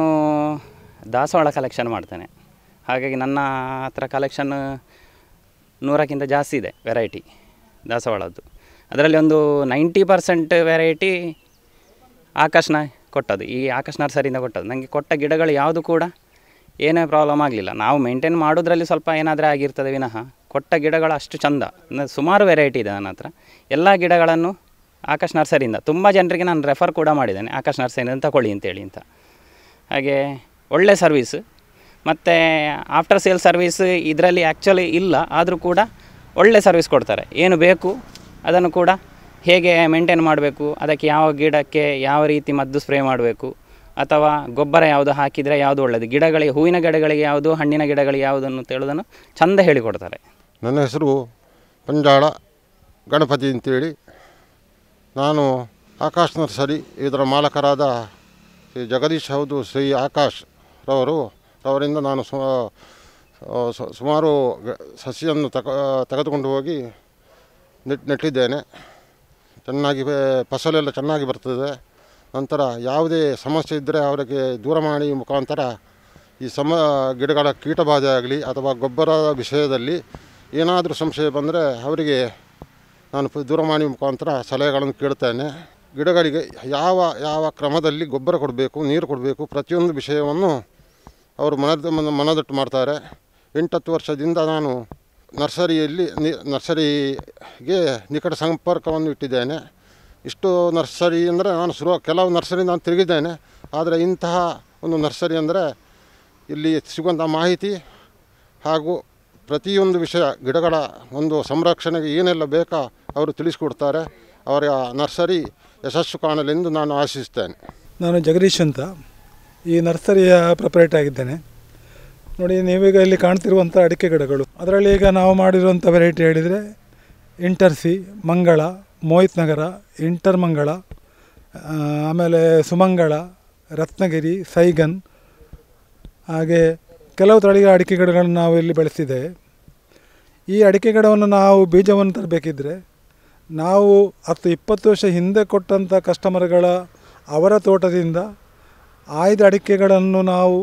ದಾಸವಾಳ ಕಲೆಕ್ಷನ್ ಮಾಡ್ತೇನೆ ಹಾಗಾಗಿ ನನ್ನ ಹತ್ರ ಕಲೆಕ್ಷನ್ ನೂರಕ್ಕಿಂತ ಜಾಸ್ತಿ ಇದೆ ವೆರೈಟಿ ದಾಸವಾಳದ್ದು ಅದರಲ್ಲಿ ಒಂದು ನೈಂಟಿ ಪರ್ಸೆಂಟ್ ವೆರೈಟಿ ಆಕಾಶ್ನ ಕೊಟ್ಟದ್ದು ಈ ಆಕಾಶ್ ನರ್ಸರಿಯಿಂದ ಕೊಟ್ಟದ್ದು ನನಗೆ ಕೊಟ್ಟ ಗಿಡಗಳು ಯಾವುದು ಕೂಡ ಏನೇ ಪ್ರಾಬ್ಲಮ್ ಆಗಲಿಲ್ಲ ನಾವು ಮೇಂಟೈನ್ ಮಾಡೋದ್ರಲ್ಲಿ ಸ್ವಲ್ಪ ಏನಾದರೂ ಆಗಿರ್ತದೆ ವಿನಃ ಕೊಟ್ಟ ಗಿಡಗಳು ಅಷ್ಟು ಚಂದ ನ- ಸುಮಾರು ವೆರೈಟಿ ಇದೆ ನನ್ನ ಹತ್ರ ಎಲ್ಲ ಗಿಡಗಳನ್ನು ಆಕಾಶ್ ನರ್ಸರಿಯಿಂದ ತುಂಬ ಜನರಿಗೆ ನಾನು ರೆಫರ್ ಕೂಡ ಮಾಡಿದ್ದೇನೆ ಆಕಾಶ್ ನರ್ಸರಿಯಿಂದ ತಗೊಳ್ಳಿ ಅಂತೇಳಿ ಅಂತ ಹಾಗೆ ಒಳ್ಳೆ ಸರ್ವೀಸ್ ಮತ್ತು ಆಫ್ಟರ್ ಸೇಲ್ ಸರ್ವೀಸ್ ಇದರಲ್ಲಿ ಆ್ಯಕ್ಚುಲಿ ಇಲ್ಲ ಆದರೂ ಕೂಡ ಒಳ್ಳೆ ಸರ್ವಿಸ್ ಕೊಡ್ತಾರೆ ಏನು ಬೇಕು ಅದನ್ನು ಕೂಡ ಹೇಗೆ ಮೇಂಟೈನ್ ಮಾಡಬೇಕು ಅದಕ್ಕೆ ಯಾವ ಗಿಡಕ್ಕೆ ಯಾವ ರೀತಿ ಮದ್ದು ಸ್ಪ್ರೇ ಮಾಡಬೇಕು ಅಥವಾ ಗೊಬ್ಬರ ಯಾವುದು ಹಾಕಿದರೆ ಯಾವುದು ಒಳ್ಳೆಯದು ಗಿಡಗಳಿಗೆ ಹೂವಿನ ಗಿಡಗಳಿಗೆ ಯಾವುದು ಹಣ್ಣಿನ ಗಿಡಗಳಿಗೆ ಯಾವುದು ಅಂತ ಹೇಳೋದನ್ನು ಚಂದ ಹೇಳಿಕೊಡ್ತಾರೆ ನನ್ನ ಹೆಸರು ಪಂಜಾಳ ಗಣಪತಿ ಅಂತೇಳಿ ನಾನು ಆಕಾಶ್ ನರ್ಸರಿ ಇದರ ಮಾಲಕರಾದ ಶ್ರೀ ಜಗದೀಶ್ ಹೌದು ಶ್ರೀ ಆಕಾಶ್ ರವರು ಅವರಿಂದ ನಾನು ಸು ಆ, ಸು- ಸುಮಾರು ಗ- ಸಸಿಯನ್ನು ತಕ ತೆಗೆದುಕೊಂಡು ಹೋಗಿ ನೆಟ್ ನೆಟ್ಟಿದ್ದೇನೆ ಚೆನ್ನಾಗಿ ಬೆ- ಫಸಲೆಲ್ಲ ಚೆನ್ನಾಗಿ ಬರ್ತದೆ ನಂತರ ಯಾವುದೇ ಸಮಸ್ಯೆ ಇದ್ದರೆ ಅವರಿಗೆ ದೂರವಾಣಿ ಮುಖಾಂತರ ಈ ಸಮ ಗಿಡಗಳ ಕೀಟಬಾಧೆ ಆಗಲಿ ಅಥವಾ ಗೊಬ್ಬರದ ವಿಷಯದಲ್ಲಿ ಏನಾದರೂ ಸಂಶಯ ಬಂದರೆ ಅವರಿಗೆ ನಾನು ಪ- ದೂರವಾಣಿ ಮುಖಾಂತರ ಸಲಹೆಗಳನ್ನು ಕೇಳ್ತೇನೆ ಗಿಡಗಳಿಗೆ ಯಾವ ಯಾವ ಕ್ರಮದಲ್ಲಿ ಗೊಬ್ಬರ ಕೊಡಬೇಕು ನೀರು ಕೊಡಬೇಕು ಪ್ರತಿಯೊಂದು ವಿಷಯವನ್ನು ಅವರು ಮನದ ಮನ- ಮನದಟ್ಟು ಮಾಡ್ತಾರೆ ಎಂಟತ್ತು ವರ್ಷದಿಂದ ನಾನು ನರ್ಸರಿಯಲ್ಲಿ ನಿ ನರ್ಸರಿಗೆ ನಿಕಟ ಸಂಪರ್ಕವನ್ನು ಇಟ್ಟಿದ್ದೇನೆ ಇಷ್ಟು ನರ್ಸರಿ ಅಂದರೆ ನಾನು ಶುರು ಕೆಲವು ನರ್ಸರಿ ನಾನು ತಿರುಗಿದ್ದೇನೆ ಆದರೆ ಇಂತಹ ಒಂದು ನರ್ಸರಿ ಅಂದರೆ ಇಲ್ಲಿ ಸಿಗುವಂಥ ಮಾಹಿತಿ ಹಾಗೂ ಪ್ರತಿಯೊಂದು ವಿಷಯ ಗಿಡಗಳ ಒಂದು ಸಂರಕ್ಷಣೆಗೆ ಏನೆಲ್ಲ ಬೇಕಾ ಅವರು ತಿಳಿಸ್ಕೊಡ್ತಾರೆ ಅವರ ನರ್ಸರಿ ಯಶಸ್ಸು ಕಾಣಲೆಂದು ನಾನು ಆಶಿಸ್ತೇನೆ ನಾನು ಜಗದೀಶ್ ಅಂತ ಈ ನರ್ಸರಿಯ ಪ್ರೊಪರೇಟ್ ಆಗಿದ್ದೇನೆ ನೋಡಿ ನೀವೀಗ ಇಲ್ಲಿ ಕಾಣ್ತಿರುವಂಥ ಅಡಿಕೆ ಗಿಡಗಳು ಅದರಲ್ಲಿ ಈಗ ನಾವು ಮಾಡಿರುವಂಥ ವೆರೈಟಿ ಹೇಳಿದರೆ ಇಂಟರ್ಸಿ ಮಂಗಳ ಮೋಹಿತ್ ನಗರ ಇಂಟರ್ ಮಂಗಳ ಆ, ಆಮೇಲೆ ಸುಮಂಗಳ ರತ್ನಗಿರಿ ಸೈಗನ್ ಹಾಗೆ ಕೆಲವು ತಳಿಯ ಅಡಿಕೆ ಗಿಡಗಳನ್ನು ನಾವು ಇಲ್ಲಿ ಬೆಳೆಸಿದ್ದೇವೆ ಈ ಅಡಿಕೆ ಗಿಡವನ್ನು ನಾವು ಬೀಜವನ್ನು ತರಬೇಕಿದ್ರೆ ನಾವು ಹತ್ತು ಇಪ್ಪತ್ತು ವರ್ಷ ಹಿಂದೆ ಕೊಟ್ಟಂಥ ಕಸ್ಟಮರ್ಗಳ ಅವರ ತೋಟದಿಂದ ಆಯ್ದ ಅಡಿಕೆಗಳನ್ನು ನಾವು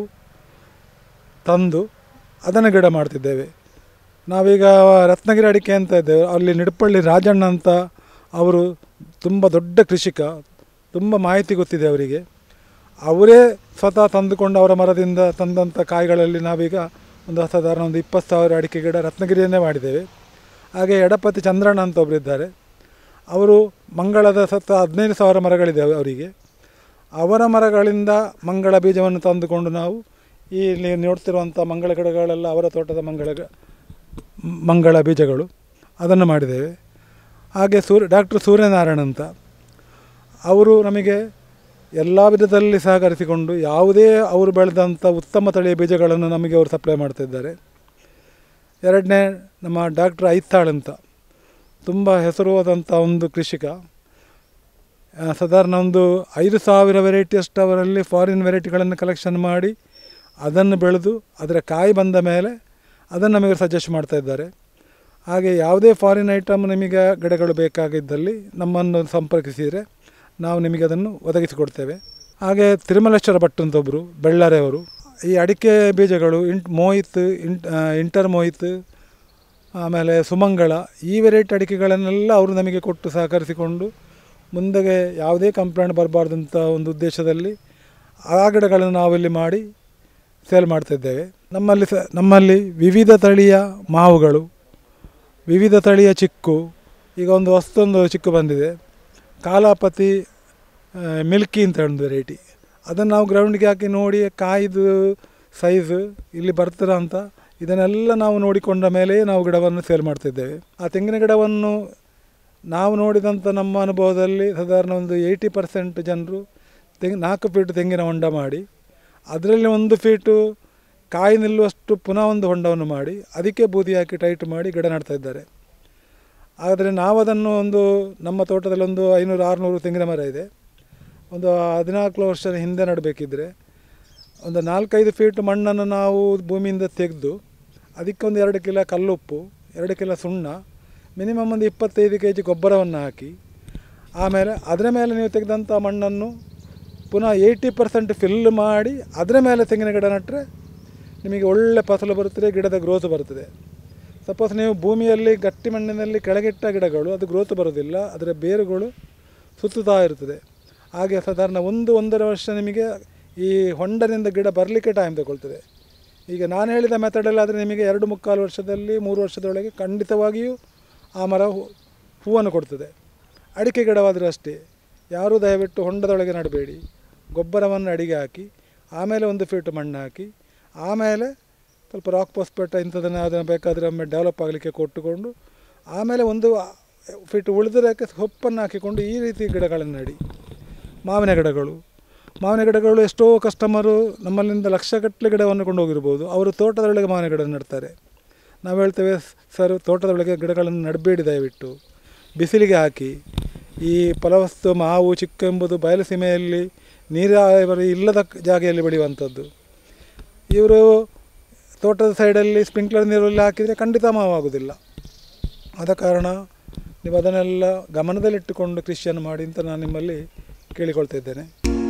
ತಂದು ಅದನ್ನು ಗಿಡ ಮಾಡ್ತಿದ್ದೇವೆ ನಾವೀಗ ರತ್ನಗಿರಿ ಅಡಿಕೆ ಅಂತ ಇದ್ದೇವೆ ಅಲ್ಲಿ ನಿಡಪಳ್ಳಿ ರಾಜಣ್ಣ ಅಂತ ಅವರು ತುಂಬ ದೊಡ್ಡ ಕೃಷಿಕ ತುಂಬ ಮಾಹಿತಿ ಗೊತ್ತಿದೆ ಅವರಿಗೆ ಅವರೇ ಸ್ವತಃ ತಂದುಕೊಂಡು ಅವರ ಮರದಿಂದ ತಂದಂಥ ಕಾಯಿಗಳಲ್ಲಿ ನಾವೀಗ ಒಂದು ಸಾಧಾರಣ ಒಂದು ಇಪ್ಪತ್ತು ಸಾವಿರ ಅಡಿಕೆ ಗಿಡ ರತ್ನಗಿರಿಯನ್ನೇ ಮಾಡಿದ್ದೇವೆ ಹಾಗೆ ಎಡಪತಿ ಚಂದ್ರಣ್ಣ ಅಂತ ಒಬ್ಬರು ಇದ್ದಾರೆ ಅವರು ಮಂಗಳದ ಸತ್ತ ಹದಿನೈದು ಸಾವಿರ ಮರಗಳಿದೆ ಅವರಿಗೆ ಅವರ ಮರಗಳಿಂದ ಮಂಗಳ ಬೀಜವನ್ನು ತಂದುಕೊಂಡು ನಾವು ಈ ಇಲ್ಲಿ ನೋಡ್ತಿರುವಂಥ ಮಂಗಳ ಗಿಡಗಳೆಲ್ಲ ಅವರ ತೋಟದ ಮಂಗಳ ಗ- ಮಂಗಳ ಬೀಜಗಳು ಅದನ್ನು ಮಾಡಿದ್ದೇವೆ ಹಾಗೆ ಸೂರ್ಯ ಡಾಕ್ಟರ್ ಸೂರ್ಯನಾರಾಯಣ ಅಂತ ಅವರು ನಮಗೆ ಎಲ್ಲ ವಿಧದಲ್ಲಿ ಸಹಕರಿಸಿಕೊಂಡು ಯಾವುದೇ ಅವರು ಬೆಳೆದಂಥ ಉತ್ತಮ ತಳಿಯ ಬೀಜಗಳನ್ನು ನಮಗೆ ಅವರು ಸಪ್ಲೈ ಮಾಡ್ತಿದ್ದಾರೆ ಎರಡನೇ ನಮ್ಮ ಡಾಕ್ಟರ್ ಐತಾಳ್ ಅಂತ ತುಂಬ ಹೆಸರುವಾದಂಥ ಒಂದು ಕೃಷಿಕ ಆ, ಸಾಧಾರಣ ಒಂದು ಐದು ಸಾವಿರ ವೆರೈಟಿಯಷ್ಟು ಅವರಲ್ಲಿ ಫಾರಿನ್ ವೆರೈಟಿಗಳನ್ನು ಕಲೆಕ್ಷನ್ ಮಾಡಿ ಅದನ್ನು ಬೆಳೆದು ಅದರ ಕಾಯಿ ಬಂದ ಮೇಲೆ ಅದನ್ನು ನಮಗೆ ಸಜೆಸ್ಟ್ ಮಾಡ್ತಾ ಇದ್ದಾರೆ ಹಾಗೆ ಯಾವುದೇ ಫಾರಿನ್ ಐಟಮ್ ನಿಮಗೆ ಗಿಡಗಳು ಬೇಕಾಗಿದ್ದಲ್ಲಿ ನಮ್ಮನ್ನು ಸಂಪರ್ಕಿಸಿದರೆ ನಾವು ನಿಮಗೆ ಅದನ್ನು ಒದಗಿಸಿಕೊಡ್ತೇವೆ ಹಾಗೆ ತಿರುಮಲೇಶ್ವರ ಭಟ್ ಅಂತ ಒಬ್ಬರು ಬೆಳ್ಳಾರೆಯವರು ಈ ಅಡಿಕೆ ಬೀಜಗಳು ಇಂಟ್ ಮೋಹಿತ್ ಇಂಟ್ ಆ, ಇಂಟರ್ ಮೋಹಿತ್ ಆಮೇಲೆ ಸುಮಂಗಳ ಈ ವೆರೈಟಿ ಅಡಿಕೆಗಳನ್ನೆಲ್ಲ ಅವರು ನಮಗೆ ಕೊಟ್ಟು ಸಹಕರಿಸಿಕೊಂಡು ಮುಂದೆಗೆ ಯಾವುದೇ ಕಂಪ್ಲೇಂಟ್ ಬರಬಾರ್ದಂಥ ಒಂದು ಉದ್ದೇಶದಲ್ಲಿ ಆ ಗಿಡಗಳನ್ನು ನಾವಿಲ್ಲಿ ಮಾಡಿ ಸೇಲ್ ಮಾಡ್ತಿದ್ದೇವೆ ನಮ್ಮಲ್ಲಿ ಸ ನಮ್ಮಲ್ಲಿ ವಿವಿಧ ತಳಿಯ ಮಾವುಗಳು ವಿವಿಧ ತಳಿಯ ಚಿಕ್ಕು ಈಗ ಒಂದು ಹೊಸದೊಂದು ಚಿಕ್ಕು ಬಂದಿದೆ ಕಾಲಾಪತಿ ಆ, ಮಿಲ್ಕಿ ಅಂತ ಒಂದು ವೆರೈಟಿ ಅದನ್ನು ನಾವು ಗ್ರೌಂಡ್ಗೆ ಹಾಕಿ ನೋಡಿ ಕಾಯ್ದು ಸೈಜು ಇಲ್ಲಿ ಬರ್ತೀರ ಅಂತ ಇದನ್ನೆಲ್ಲ ನಾವು ನೋಡಿಕೊಂಡ ಮೇಲೆ ನಾವು ಗಿಡವನ್ನು ಸೇಲ್ ಮಾಡ್ತಿದ್ದೇವೆ ಆ ತೆಂಗಿನ ಗಿಡವನ್ನು ನಾವು ನೋಡಿದಂಥ ನಮ್ಮ ಅನುಭವದಲ್ಲಿ ಸಾಧಾರಣ ಒಂದು ಏಯ್ಟಿ ಪರ್ಸೆಂಟ್ ಜನರು ತೆಂಗಿ ನಾಲ್ಕು ಫೀಟ್ ತೆಂಗಿನ ಹೊಂಡ ಮಾಡಿ ಅದರಲ್ಲಿ ಒಂದು ಫೀಟು ಕಾಯಿ ನಿಲ್ಲುವಷ್ಟು ಪುನಃ ಒಂದು ಹೊಂಡವನ್ನು ಮಾಡಿ ಅದಕ್ಕೆ ಬೂದಿ ಹಾಕಿ ಟೈಟ್ ಮಾಡಿ ಗಿಡ ನೆಡ್ತಾ ಇದ್ದಾರೆ ಆದರೆ ನಾವು ಅದನ್ನು ಒಂದು ನಮ್ಮ ತೋಟದಲ್ಲಿ ಒಂದು ಐನೂರು ಆರುನೂರು ತೆಂಗಿನ ಮರ ಇದೆ ಒಂದು ಹದಿನಾಲ್ಕು ವರ್ಷದ ಹಿಂದೆ ನಡಬೇಕಿದ್ರೆ ಒಂದು ನಾಲ್ಕೈದು ಫೀಟ್ ಮಣ್ಣನ್ನು ನಾವು ಭೂಮಿಯಿಂದ ತೆಗೆದು ಅದಕ್ಕೊಂದು ಎರಡು ಕಿಲೋ ಕಲ್ಲುಪ್ಪು ಎರಡು ಕಿಲೋ ಸುಣ್ಣ ಮಿನಿಮಮ್ ಒಂದು ಇಪ್ಪತ್ತೈದು ಕೆ ಜಿ ಗೊಬ್ಬರವನ್ನು ಹಾಕಿ ಆಮೇಲೆ ಅದರ ಮೇಲೆ ನೀವು ತೆಗೆದಂಥ ಮಣ್ಣನ್ನು ಪುನಃ ಏಯ್ಟಿ ಪರ್ಸೆಂಟ್ ಫಿಲ್ ಮಾಡಿ ಅದರ ಮೇಲೆ ತೆಂಗಿನ ಗಿಡ ನೆಟ್ಟರೆ ನಿಮಗೆ ಒಳ್ಳೆ ಫಸಲು ಬರುತ್ತದೆ ಗಿಡದ ಗ್ರೋತ್ ಬರುತ್ತದೆ ಸಪೋಸ್ ನೀವು ಭೂಮಿಯಲ್ಲಿ ಗಟ್ಟಿ ಮಣ್ಣಿನಲ್ಲಿ ಕೆಳಗಿಟ್ಟ ಗಿಡಗಳು ಅದು ಗ್ರೋತ್ ಬರೋದಿಲ್ಲ ಅದರ ಬೇರುಗಳು ಸುತ್ತುತ್ತಾ ಇರ್ತದೆ ಹಾಗೆ ಸಾಧಾರಣ ಒಂದು ಒಂದೂವರೆ ವರ್ಷ ನಿಮಗೆ ಈ ಹೊಂಡದಿಂದ ಗಿಡ ಬರಲಿಕ್ಕೆ ಟೈಮ್ ತಗೊಳ್ತದೆ ಈಗ ನಾನು ಹೇಳಿದ ಮೆಥಡಲ್ಲಾದರೆ ನಿಮಗೆ ಎರಡು ಮುಕ್ಕಾಲು ವರ್ಷದಲ್ಲಿ ಮೂರು ವರ್ಷದೊಳಗೆ ಖಂಡಿತವಾಗಿಯೂ ಆ ಮರ ಹೂ- ಹೂವನ್ನು ಕೊಡ್ತದೆ ಅಡಿಕೆ ಗಿಡವಾದರೂ ಅಷ್ಟೇ ಯಾರೂ ದಯವಿಟ್ಟು ಹೊಂಡದೊಳಗೆ ನಡಬೇಡಿ ಗೊಬ್ಬರವನ್ನು ಅಡಿಗೆ ಹಾಕಿ ಆಮೇಲೆ ಒಂದು ಫೀಟ್ ಮಣ್ಣು ಹಾಕಿ ಆಮೇಲೆ ಸ್ವಲ್ಪ ರಾಕ್ ಪೋಸ್ಪೇಟ ಇಂಥದನ್ನು ಅದನ್ನು ಬೇಕಾದರೆ ಒಮ್ಮೆ ಡೆವಲಪ್ ಆಗಲಿಕ್ಕೆ ಕೊಟ್ಟುಕೊಂಡು ಆಮೇಲೆ ಒಂದು ಫೀಟ್ ಉಳಿದದಕ್ಕೆ ಸೊಪ್ಪನ್ನು ಹಾಕಿಕೊಂಡು ಈ ರೀತಿ ಗಿಡಗಳನ್ನು ನಡಿ ಮಾವಿನ ಗಿಡಗಳು ಮಾವಿನ ಗಿಡಗಳು ಎಷ್ಟೋ ಕಸ್ಟಮರು ನಮ್ಮಲ್ಲಿಂದ ಲಕ್ಷಗಟ್ಟಲೆ ಗಿಡವನ್ನು ಕೊಂಡು ಹೋಗಿರ್ಬೋದು ಅವರು ತೋಟದೊಳಗೆ ಮಾವಿನ ಗಿಡ ನೆಡ್ತಾರೆ ನಾವು ಹೇಳ್ತೇವೆ ಸರ್ ತೋಟದೊಳಗೆ ಗಿಡಗಳನ್ನು ನಡಬೇಡಿ ದಯವಿಟ್ಟು ಬಿಸಿಲಿಗೆ ಹಾಕಿ ಈ ಫಲವಸ್ತು ಮಾವು ಚಿಕ್ಕ ಎಂಬುದು ಬಯಲು ಸೀಮೆಯಲ್ಲಿ ನೀರಾವರಿ ಇಲ್ಲದ ಜಾಗೆಯಲ್ಲಿ ಬೆಳೆಯುವಂಥದ್ದು ಇವರು ತೋಟದ ಸೈಡಲ್ಲಿ ಸ್ಪ್ರಿಂಕ್ಲರ್ ನೀರಲ್ಲಿ ಹಾಕಿದರೆ ಖಂಡಿತ ಮಾವಾಗುವುದಿಲ್ಲ ಆದ ಕಾರಣ ನೀವು ಅದನ್ನೆಲ್ಲ ಗಮನದಲ್ಲಿಟ್ಟುಕೊಂಡು ಕೃಷಿಯನ್ನು ಮಾಡಿ ಅಂತ ನಾನು ನಿಮ್ಮಲ್ಲಿ ಕೇಳಿಕೊಳ್ತಾ ಇದ್ದೇನೆ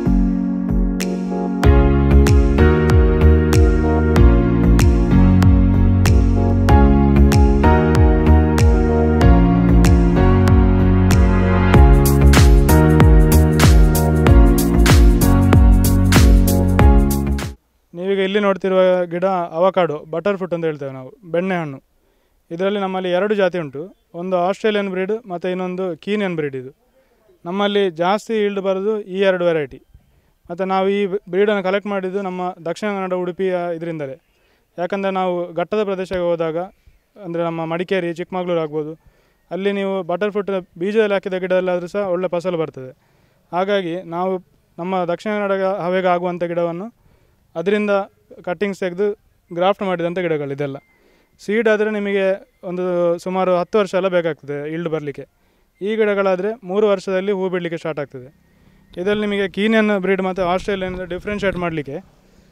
ನೀವೀಗ ಇಲ್ಲಿ ನೋಡ್ತಿರುವ ಗಿಡ ಅವಕಾಡೋ ಬಟರ್ ಫ್ರೂಟ್ ಅಂತ ಹೇಳ್ತೇವೆ ನಾವು ಬೆಣ್ಣೆಹಣ್ಣು ಇದರಲ್ಲಿ ನಮ್ಮಲ್ಲಿ ಎರಡು ಜಾತಿ ಉಂಟು ಒಂದು ಆಸ್ಟ್ರೇಲಿಯನ್ ಬ್ರೀಡ್ ಮತ್ತು ಇನ್ನೊಂದು ಕೀನಿಯನ್ ಬ್ರೀಡ್ ಇದು ನಮ್ಮಲ್ಲಿ ಜಾಸ್ತಿ ಈಲ್ಡ್ ಬರೋದು ಈ ಎರಡು ವೆರೈಟಿ ಮತ್ತು ನಾವು ಈ ಬ್ರೀಡನ್ನು ಕಲೆಕ್ಟ್ ಮಾಡಿದ್ದು ನಮ್ಮ ದಕ್ಷಿಣ ಕನ್ನಡ ಉಡುಪಿಯ ಇದರಿಂದಲೇ ಯಾಕಂದರೆ ನಾವು ಘಟ್ಟದ ಪ್ರದೇಶಕ್ಕೆ ಹೋದಾಗ ಅಂದರೆ ನಮ್ಮ ಮಡಿಕೇರಿ ಚಿಕ್ಕಮಗಳೂರು ಆಗ್ಬೋದು ಅಲ್ಲಿ ನೀವು ಬಟರ್ ಫ್ರೂಟ್ ಬೀಜದಲ್ಲಿ ಹಾಕಿದ ಗಿಡದಲ್ಲಾದರೂ ಸಹ ಒಳ್ಳೆ ಫಸಲು ಬರ್ತದೆ ಹಾಗಾಗಿ ನಾವು ನಮ್ಮ ದಕ್ಷಿಣ ಕನ್ನಡ ಹವೆಗೆ ಆಗುವಂಥ ಗಿಡವನ್ನು ಅದರಿಂದ ಕಟ್ಟಿಂಗ್ಸ್ ತೆಗೆದು ಗ್ರಾಫ್ಟ್ ಮಾಡಿದಂಥ ಗಿಡಗಳು ಇದೆಲ್ಲ ಸೀಡ್ ಆದರೆ ನಿಮಗೆ ಒಂದು ಸುಮಾರು ಹತ್ತು ವರ್ಷ ಎಲ್ಲ ಬೇಕಾಗ್ತದೆ ಇಲ್ಡ್ ಬರಲಿಕ್ಕೆ ಈ ಗಿಡಗಳಾದರೆ ಮೂರು ವರ್ಷದಲ್ಲಿ ಹೂ ಬಿಡಲಿಕ್ಕೆ ಸ್ಟಾರ್ಟ್ ಆಗ್ತದೆ ಇದರಲ್ಲಿ ನಿಮಗೆ ಕೀನಿಯನ್ ಬ್ರೀಡ್ ಮತ್ತು ಆಸ್ಟ್ರೇಲಿಯನ್ ಡಿಫ್ರೆನ್ಷಿಯೇಟ್ ಮಾಡಲಿಕ್ಕೆ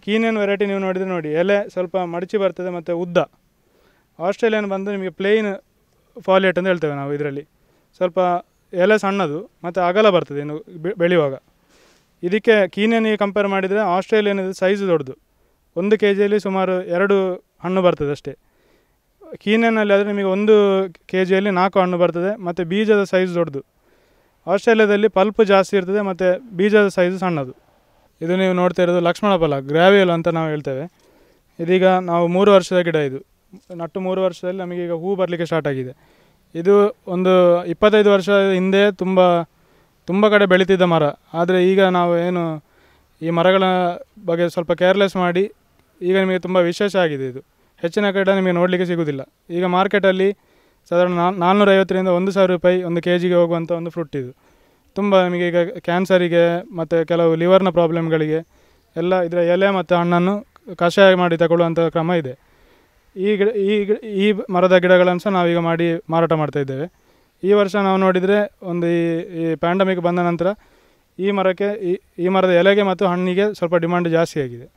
ಕೀನಿಯನ್ ವೆರೈಟಿ ನೀವು ನೋಡಿದರೆ ನೋಡಿ ಎಲೆ ಸ್ವಲ್ಪ ಮಡಚಿ ಬರ್ತದೆ ಮತ್ತು ಉದ್ದ ಆಸ್ಟ್ರೇಲಿಯನ್ ಬಂದು ನಿಮಗೆ ಪ್ಲೇನ್ ಫಾಲಿಯೇಟ್ ಅಂತ ಹೇಳ್ತೇವೆ ನಾವು ಇದರಲ್ಲಿ ಸ್ವಲ್ಪ ಎಲೆ ಸಣ್ಣದು ಮತ್ತು ಅಗಲ ಬರ್ತದೆ ಇನ್ನು ಬೆ- ಬೆಳೆಯುವಾಗ ಇದಕ್ಕೆ ಕೀನಿಯನಿಗೆ ಕಂಪೇರ್ ಮಾಡಿದರೆ ಆಸ್ಟ್ರೇಲಿಯನ್ ಸೈಜ್ ದೊಡ್ಡದು ಒಂದು ಕೆ ಜಿಯಲ್ಲಿ ಸುಮಾರು ಎರಡು ಹಣ್ಣು ಬರ್ತದೆ ಅಷ್ಟೇ ಕೀನಿಯನ್ನಲ್ಲಿ ಆದರೆ ನಿಮಗೆ ಒಂದು ಕೆ ಜಿಯಲ್ಲಿ ನಾಲ್ಕು ಹಣ್ಣು ಬರ್ತದೆ ಮತ್ತು ಬೀಜದ ಸೈಜ್ ದೊಡ್ಡದು ಆಸ್ಟ್ರೇಲಿಯಾದಲ್ಲಿ ಪಲ್ಪ್ ಜಾಸ್ತಿ ಇರ್ತದೆ ಮತ್ತು ಬೀಜದ ಸೈಜ್ ಸಣ್ಣದು ಇದು ನೀವು ನೋಡ್ತಾ ಇರೋದು ಲಕ್ಷ್ಮಣ ಫಲ ಗ್ರಾವಿಯಲ್ ಅಂತ ನಾವು ಹೇಳ್ತೇವೆ ಇದೀಗ ನಾವು ಮೂರು ವರ್ಷದ ಗಿಡ ಇದು ನಟ್ಟು ಮೂರು ವರ್ಷದಲ್ಲಿ ನಮಗೆ ಈಗ ಹೂ ಬರಲಿಕ್ಕೆ ಸ್ಟಾರ್ಟ್ ಆಗಿದೆ ಇದು ಒಂದು ಇಪ್ಪತ್ತೈದು ವರ್ಷ ಹಿಂದೆ ತುಂಬ ತುಂಬ ಕಡೆ ಬೆಳೀತಿದ್ದ ಮರ ಆದರೆ ಈಗ ನಾವು ಏನು ಈ ಮರಗಳ ಬಗ್ಗೆ ಸ್ವಲ್ಪ ಕೇರ್ಲೆಸ್ ಮಾಡಿ ಈಗ ನಿಮಗೆ ತುಂಬ ವಿಶೇಷ ಆಗಿದೆ ಇದು ಹೆಚ್ಚಿನ ಕಡೆ ನಿಮಗೆ ನೋಡಲಿಕ್ಕೆ ಸಿಗೋದಿಲ್ಲ ಈಗ ಮಾರ್ಕೆಟಲ್ಲಿ ಸಾಧಾರಣ ನಾ- ನಾನ್ನೂರೈವತ್ತರಿಂದ ಒಂದು ಸಾವಿರ ರೂಪಾಯಿ ಒಂದು ಕೆ ಜಿಗೆ ಹೋಗುವಂಥ ಒಂದು ಫ್ರೂಟ್ ಇದು ತುಂಬ ನಿಮಗೆ ಈಗ ಕ್ಯಾನ್ಸರಿಗೆ ಮತ್ತು ಕೆಲವು ಲಿವರ್ನ ಪ್ರಾಬ್ಲಮ್ಗಳಿಗೆ ಎಲ್ಲ ಇದರ ಎಲೆ ಮತ್ತು ಹಣ್ಣನ್ನು ಕಷಾಯ ಮಾಡಿ ತಗೊಳ್ಳುವಂಥ ಕ್ರಮ ಇದೆ ಈ ಗಿಡ ಈ ಗಿ- ಈ ಮರದ ಗಿಡಗಳನ್ನು ಸಹ ನಾವೀಗ ಮಾಡಿ ಮಾರಾಟ ಮಾಡ್ತಾ ಇದ್ದೇವೆ ಈ ವರ್ಷ ನಾವು ನೋಡಿದರೆ ಒಂದು ಈ ಈ ಪ್ಯಾಂಡಮಿಕ್ ಬಂದ ನಂತರ ಈ ಮರಕ್ಕೆ ಈ ಈ ಮರದ ಎಲೆಗೆ ಮತ್ತು ಹಣ್ಣಿಗೆ ಸ್ವಲ್ಪ ಡಿಮಾಂಡ್ ಜಾಸ್ತಿ ಆಗಿದೆ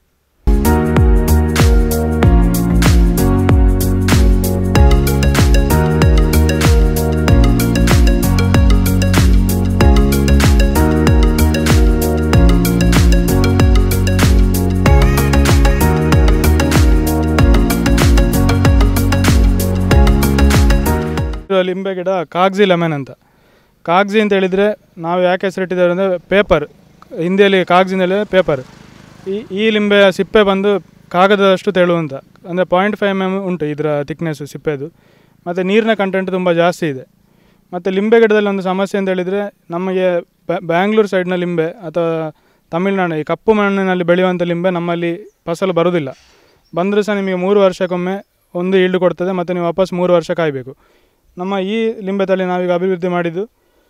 ಇರುವ ಲಿಂಬೆ ಗಿಡ ಕಾಗ್ಜಿ ಲೆಮನ್ ಅಂತ ಕಾಗ್ಜಿ ಅಂತ ಹೇಳಿದರೆ ನಾವು ಯಾಕೆ ಹೆಸರಿಟ್ಟಿದ್ದೇವೆ ಅಂದರೆ ಪೇಪರ್ ಹಿಂದಿಯಲ್ಲಿ ಕಾಗ್ಜಿನಲ್ಲಿ ಪೇಪರ್ ಈ ಈ ಲಿಂಬೆಯ ಸಿಪ್ಪೆ ಬಂದು ಕಾಗದದಷ್ಟು ತೆಳು ಅಂತ ಅಂದರೆ ಪಾಯಿಂಟ್ ಫೈವ್ ಎಮ್ ಉಂಟು ಇದರ ಥಿಕ್ನೆಸ್ಸು ಸಿಪ್ಪೆದು ಮತ್ತು ನೀರಿನ ಕಂಟೆಂಟ್ ತುಂಬ ಜಾಸ್ತಿ ಇದೆ ಮತ್ತು ಲಿಂಬೆ ಗಿಡದಲ್ಲಿ ಒಂದು ಸಮಸ್ಯೆ ಅಂತ ಹೇಳಿದರೆ ನಮಗೆ ಬ್ಯಾ- ಬ್ಯಾಂಗ್ಳೂರು ಸೈಡ್ನ ಲಿಂಬೆ ಅಥವಾ ತಮಿಳುನಾಡು ಈ ಕಪ್ಪು ಮಣ್ಣಿನಲ್ಲಿ ಬೆಳೆಯುವಂಥ ಲಿಂಬೆ ನಮ್ಮಲ್ಲಿ ಫಸಲು ಬರೋದಿಲ್ಲ ಬಂದರೂ ಸಹ ನಿಮಗೆ ಮೂರು ವರ್ಷಕ್ಕೊಮ್ಮೆ ಒಂದು ಈಲ್ಡ್ ಕೊಡ್ತದೆ ಮತ್ತು ನೀವು ವಾಪಸ್ ಮೂರು ವರ್ಷ ಕಾಯಬೇಕು ನಮ್ಮ ಈ ಲಿಂಬೆ ತಳಿ ನಾವೀಗ ಅಭಿವೃದ್ಧಿ ಮಾಡಿದ್ದು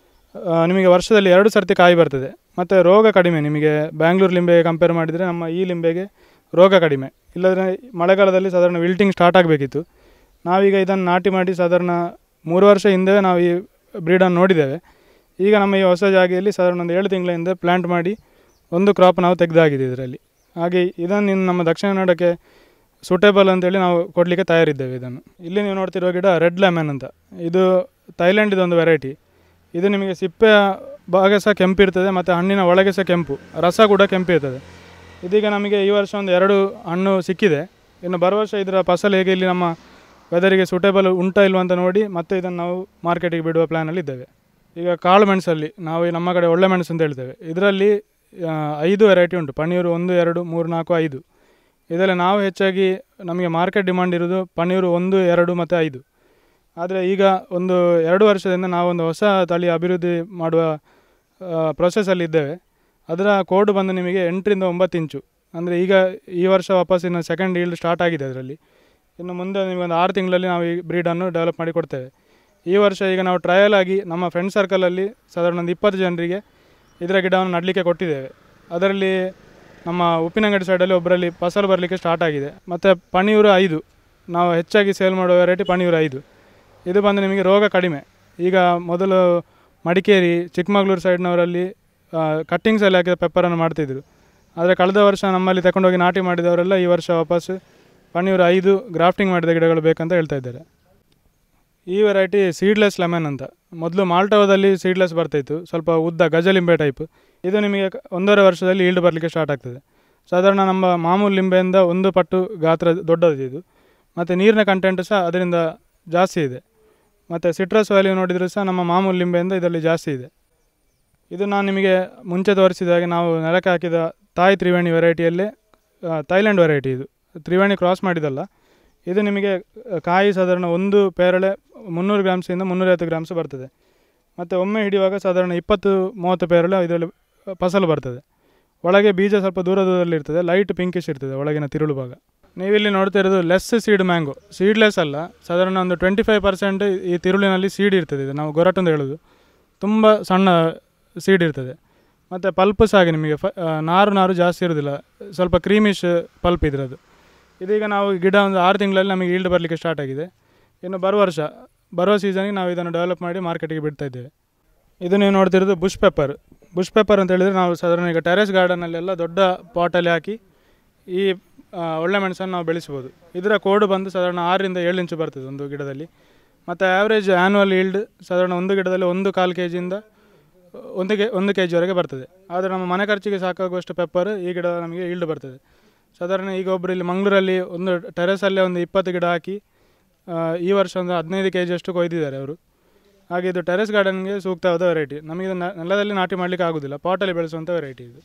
ಆ, ನಿಮಗೆ ವರ್ಷದಲ್ಲಿ ಎರಡು ಸರ್ತಿ ಕಾಯಿ ಬರ್ತದೆ ಮತ್ತು ರೋಗ ಕಡಿಮೆ ನಿಮಗೆ ಬ್ಯಾಂಗ್ಳೂರು ಲಿಂಬೆಗೆ ಕಂಪೇರ್ ಮಾಡಿದರೆ ನಮ್ಮ ಈ ಲಿಂಬೆಗೆ ರೋಗ ಕಡಿಮೆ ಇಲ್ಲದ್ರೆ ಮಳೆಗಾಲದಲ್ಲಿ ಸಾಧಾರಣ ವಿಲ್ಟಿಂಗ್ ಸ್ಟಾರ್ಟ್ ಆಗಬೇಕಿತ್ತು ನಾವೀಗ ಇದನ್ನು ನಾಟಿ ಮಾಡಿ ಸಾಧಾರಣ ಮೂರು ವರ್ಷ ಹಿಂದೆ ನಾವು ಈ ಬ್ರೀಡನ್ನು ನೋಡಿದ್ದೇವೆ ಈಗ ನಮ್ಮ ಈ ಹೊಸ ಜಾಗೆಯಲ್ಲಿ ಸಾಧಾರಣ ಒಂದು ಏಳು ತಿಂಗಳ ಹಿಂದೆ ಪ್ಲ್ಯಾಂಟ್ ಮಾಡಿ ಒಂದು ಕ್ರಾಪ್ ನಾವು ತೆಗೆದಾಗಿದೆ ಇದರಲ್ಲಿ ಹಾಗೆ ಇದನ್ನು ಇನ್ನು ನಮ್ಮ ದಕ್ಷಿಣ ಕನ್ನಡಕ್ಕೆ ಸೂಟೇಬಲ್ ಅಂತೇಳಿ ನಾವು ಕೊಡಲಿಕ್ಕೆ ತಯಾರಿದ್ದೇವೆ ಇದನ್ನು ಇಲ್ಲಿ ನೀವು ನೋಡ್ತಿರೋ ಗಿಡ ರೆಡ್ ಲೆಮನ್ ಅಂತ ಇದು ಥೈಲ್ಯಾಂಡ್ ಇದೊಂದು ವೆರೈಟಿ ಇದು ನಿಮಗೆ ಸಿಪ್ಪೆಯ ಭಾಗ ಸಹ ಕೆಂಪಿರ್ತದೆ ಮತ್ತು ಹಣ್ಣಿನ ಒಳಗೆ ಸಹ ಕೆಂಪು ರಸ ಕೂಡ ಕೆಂಪಿರ್ತದೆ ಇದೀಗ ನಮಗೆ ಈ ವರ್ಷ ಒಂದು ಎರಡು ಹಣ್ಣು ಸಿಕ್ಕಿದೆ ಇನ್ನು ಬರುವ ವರ್ಷ ಇದರ ಫಸಲು ಹೇಗೆ ಇಲ್ಲಿ ನಮ್ಮ ವೆದರಿಗೆ ಸೂಟೇಬಲ್ ಉಂಟಾ ಇಲ್ವಾ ಅಂತ ನೋಡಿ ಮತ್ತೆ ಇದನ್ನು ನಾವು ಮಾರ್ಕೆಟಿಗೆ ಬಿಡುವ ಪ್ಲ್ಯಾನಲ್ಲಿ ಇದ್ದೇವೆ ಈಗ ಕಾಳು ಮೆಣಸಲ್ಲಿ ನಾವು ಈ ನಮ್ಮ ಕಡೆ ಒಳ್ಳೆ ಮೆಣಸು ಅಂತ ಹೇಳ್ತೇವೆ ಇದರಲ್ಲಿ ಆ, ಐದು ವೆರೈಟಿ ಉಂಟು ಪನ್ನೀರು ಒಂದು ಎರಡು ಮೂರು ನಾಲ್ಕು ಐದು ಇದರಲ್ಲಿ ನಾವು ಹೆಚ್ಚಾಗಿ ನಮಗೆ ಮಾರ್ಕೆಟ್ ಡಿಮಾಂಡ್ ಇರೋದು ಪನ್ನೀರು ಒಂದು ಎರಡು ಮತ್ತು ಐದು ಆದರೆ ಈಗ ಒಂದು ಎರಡು ವರ್ಷದಿಂದ ನಾವೊಂದು ಹೊಸ ತಳಿ ಅಭಿವೃದ್ಧಿ ಮಾಡುವ ಪ್ರೊಸೆಸಲ್ಲಿ ಇದ್ದೇವೆ ಅದರ ಕೋಡ್ ಬಂದು ನಿಮಗೆ ಎಂಟರಿಂದ ಒಂಬತ್ತು ಇಂಚು ಅಂದರೆ ಈಗ ಈ ವರ್ಷ ವಾಪಸ್ ಇನ್ನು ಸೆಕೆಂಡ್ ಈಲ್ಡ್ ಸ್ಟಾರ್ಟ್ ಆಗಿದೆ ಅದರಲ್ಲಿ ಇನ್ನು ಮುಂದೆ ನಿಮಗೆ ಒಂದು ಆರು ತಿಂಗಳಲ್ಲಿ ನಾವು ಈ ಬ್ರೀಡನ್ನು ಡೆವಲಪ್ ಮಾಡಿ ಕೊಡ್ತೇವೆ ಈ ವರ್ಷ ಈಗ ನಾವು ಟ್ರಯಲ್ ಆಗಿ ನಮ್ಮ ಫ್ರೆಂಡ್ ಸರ್ಕಲಲ್ಲಿ ಸಾಧಾರಣ ಒಂದು ಇಪ್ಪತ್ತು ಜನರಿಗೆ ಇದರ ಗಿಡವನ್ನು ನಡಲಿಕ್ಕೆ ಕೊಟ್ಟಿದ್ದೇವೆ ಅದರಲ್ಲಿ ನಮ್ಮ ಉಪ್ಪಿನಂಗಡಿ ಸೈಡಲ್ಲಿ ಒಬ್ಬರಲ್ಲಿ ಫಸಲು ಬರಲಿಕ್ಕೆ ಸ್ಟಾರ್ಟ್ ಆಗಿದೆ ಮತ್ತು ಪಣಿಯೂರು ಐದು ನಾವು ಹೆಚ್ಚಾಗಿ ಸೇಲ್ ಮಾಡುವ ವೆರೈಟಿ ಪಣಿಯೂರು ಐದು ಇದು ಬಂದು ನಿಮಗೆ ರೋಗ ಕಡಿಮೆ ಈಗ ಮೊದಲು ಮಡಿಕೇರಿ ಚಿಕ್ಕಮಗಳೂರು ಸೈಡ್ನವರಲ್ಲಿ ಕಟ್ಟಿಂಗ್ಸಲ್ಲಿ ಹಾಕಿದ ಪೆಪ್ಪರನ್ನು ಮಾಡ್ತಿದ್ರು ಆದರೆ ಕಳೆದ ವರ್ಷ ನಮ್ಮಲ್ಲಿ ತಗೊಂಡೋಗಿ ನಾಟಿ ಮಾಡಿದವರೆಲ್ಲ ಈ ವರ್ಷ ವಾಪಸ್ ಪನ್ನೀರು ಐದು ಗ್ರಾಫ್ಟಿಂಗ್ ಮಾಡಿದ ಗಿಡಗಳು ಬೇಕಂತ ಹೇಳ್ತಾ ಇದ್ದಾರೆ ಈ ವೆರೈಟಿ ಸೀಡ್ಲೆಸ್ ಲೆಮನ್ ಅಂತ ಮೊದಲು ಮಾಲ್ಟೋದಲ್ಲಿ ಸೀಡ್ಲೆಸ್ ಬರ್ತಾಯಿತ್ತು ಸ್ವಲ್ಪ ಉದ್ದ ಗಜಲಿಂಬೆ ಟೈಪ್ ಇದು ನಿಮಗೆ ಕ- ಒಂದೂವರೆ ವರ್ಷದಲ್ಲಿ ಈಲ್ಡ್ ಬರಲಿಕ್ಕೆ ಸ್ಟಾರ್ಟ್ ಆಗ್ತದೆ ಸಾಧಾರಣ ನಮ್ಮ ಮಾಮೂಲು ಲಿಂಬೆಯಿಂದ ಒಂದು ಪಟ್ಟು ಗಾತ್ರ ದೊಡ್ಡದು ಇದು ಮತ್ತು ನೀರಿನ ಕಂಟೆಂಟ್ ಸಹ ಅದರಿಂದ ಜಾಸ್ತಿ ಇದೆ ಮತ್ತು ಸಿಟ್ರಸ್ ವ್ಯಾಲ್ಯೂ ನೋಡಿದರೂ ಸಹ ನಮ್ಮ ಮಾಮೂಲು ಲಿಂಬೆಯಿಂದ ಇದರಲ್ಲಿ ಜಾಸ್ತಿ ಇದೆ ಇದು ನಾನು ನಿಮಗೆ ಮುಂಚೆ ತೋರಿಸಿದ ಹಾಗೆ ನಾವು ನೆಲಕ್ಕೆ ಹಾಕಿದ ತಾಯಿ ತ್ರಿವೇಣಿ ವೆರೈಟಿಯಲ್ಲೇ ಆ, ಥೈಲ್ಯಾಂಡ್ ವೆರೈಟಿ ಇದು ತ್ರಿವೇಣಿ ಕ್ರಾಸ್ ಮಾಡಿದಲ್ಲ ಇದು ನಿಮಗೆ ಆ, ಕಾಯಿ ಸಾಧಾರಣ ಒಂದು ಪೇರಳೆ ಮುನ್ನೂರು ಗ್ರಾಮ್ಸಿಂದ ಮುನ್ನೂರೈವತ್ತು ಗ್ರಾಮ್ಸ್ ಬರ್ತದೆ ಮತ್ತು ಒಮ್ಮೆ ಹಿಡಿಯುವಾಗ ಸಾಧಾರಣ ಇಪ್ಪತ್ತು ಮೂವತ್ತು ಪೇರಳೆ ಇದರಲ್ಲಿ ಫಸಲು ಬರ್ತದೆ ಒಳಗೆ ಬೀಜ ಸ್ವಲ್ಪ ದೂರ ದೂರದಲ್ಲಿ ಇರ್ತದೆ ಲೈಟ್ ಪಿಂಕಿಶ್ ಇರ್ತದೆ ಒಳಗಿನ ತಿರುಳು ಭಾಗ ನೀವಿಲ್ಲಿ ನೋಡ್ತಾ ಇರೋದು ಲೆಸ್ ಸೀಡ್ ಮ್ಯಾಂಗೋ ಸೀಡ್ಲೆಸ್ ಅಲ್ಲ ಸಾಧಾರಣ ಒಂದು ಟ್ವೆಂಟಿ ಫೈವ್ ಪರ್ಸೆಂಟ್ ಈ ತಿರುಳಿನಲ್ಲಿ ಸೀಡ್ ಇರ್ತದೆ ಇದು ನಾವು ಗೊರಟು ಅಂತ ಹೇಳೋದು ತುಂಬ ಸಣ್ಣ ಸೀಡ್ ಇರ್ತದೆ ಮತ್ತು ಪಲ್ಪ್ ಸಹ ಹಾಗೆ ನಿಮಗೆ ಫ ಆ, ನಾರು ನಾರು ಜಾಸ್ತಿ ಇರೋದಿಲ್ಲ ಸ್ವಲ್ಪ ಕ್ರೀಮಿಶ್ ಪಲ್ಪ್ ಇದ್ರದ್ದು ಇದೀಗ ನಾವು ಗಿಡ ಒಂದು ಆರು ತಿಂಗಳಲ್ಲಿ ನಮಗೆ ಈಲ್ಡ್ ಬರಲಿಕ್ಕೆ ಸ್ಟಾರ್ಟ್ ಆಗಿದೆ ಇನ್ನು ಬರುವ ವರ್ಷ ಬರುವ ಸೀಸನ್ಗೆ ನಾವು ಇದನ್ನು ಡೆವಲಪ್ ಮಾಡಿ ಮಾರ್ಕೆಟಿಗೆ ಬಿಡ್ತಾ ಇದ್ದೇವೆ ಇದು ನೀವು ನೋಡ್ತಿರೋದು ಬುಷ್ ಪೆಪ್ಪರ್ ಬುಷ್ ಪೆಪ್ಪರ್ ಅಂತ ಹೇಳಿದರೆ ನಾವು ಸಾಧಾರಣ ಈಗ ಟೆರೆಸ್ ಗಾರ್ಡನಲ್ಲೆಲ್ಲ ದೊಡ್ಡ ಪಾಟಲ್ಲಿ ಹಾಕಿ ಈ ಆ, ಒಳ್ಳೆ ಮೆಣಸನ್ನು ನಾವು ಬೆಳೆಸ್ಬೋದು ಇದರ ಕೋಡು ಬಂದು ಸಾಧಾರಣ ಆರರಿಂದ ಏಳು ಇಂಚು ಬರ್ತದೆ ಒಂದು ಗಿಡದಲ್ಲಿ ಮತ್ತು ಆ್ಯಾವ್ರೇಜ್ ಆ್ಯನ್ಯುವಲ್ ಈಲ್ಡ್ ಸಾಧಾರಣ ಒಂದು ಗಿಡದಲ್ಲಿ ಒಂದು ಕಾಲು ಕೆ ಜಿಯಿಂದ ಒಂದು ಕೆ ಒಂದು ಕೆ ಜಿವರೆಗೆ ಬರ್ತದೆ ಆದರೆ ನಮ್ಮ ಮನೆ ಖರ್ಚಿಗೆ ಸಾಕಾಗುವಷ್ಟು ಪೆಪ್ಪರ್ ಈ ಗಿಡ ನಮಗೆ ಈಲ್ಡ್ ಬರ್ತದೆ ಸಾಧಾರಣ ಈಗ ಒಬ್ಬರು ಇಲ್ಲಿ ಮಂಗಳೂರಲ್ಲಿ ಒಂದು ಟೆರೆಸಲ್ಲೇ ಒಂದು ಇಪ್ಪತ್ತು ಗಿಡ ಹಾಕಿ ಆ, ಈ ವರ್ಷ ಒಂದು ಹದಿನೈದು ಕೆ ಜಿಯಷ್ಟು ಕೊಯ್ದಿದ್ದಾರೆ ಅವರು ಹಾಗೆ ಇದು ಟೆರೆಸ್ ಗಾರ್ಡನ್ಗೆ ಸೂಕ್ತವಾದ ವೆರೈಟಿ ನಮಗೆ ಇದು ನ- ನೆಲದಲ್ಲಿ ನಾಟಿ ಮಾಡಲಿಕ್ಕೆ ಆಗೋದಿಲ್ಲ ಪಾಟಲ್ಲಿ ಬೆಳೆಸುವಂಥ ವೆರೈಟಿ ಇದು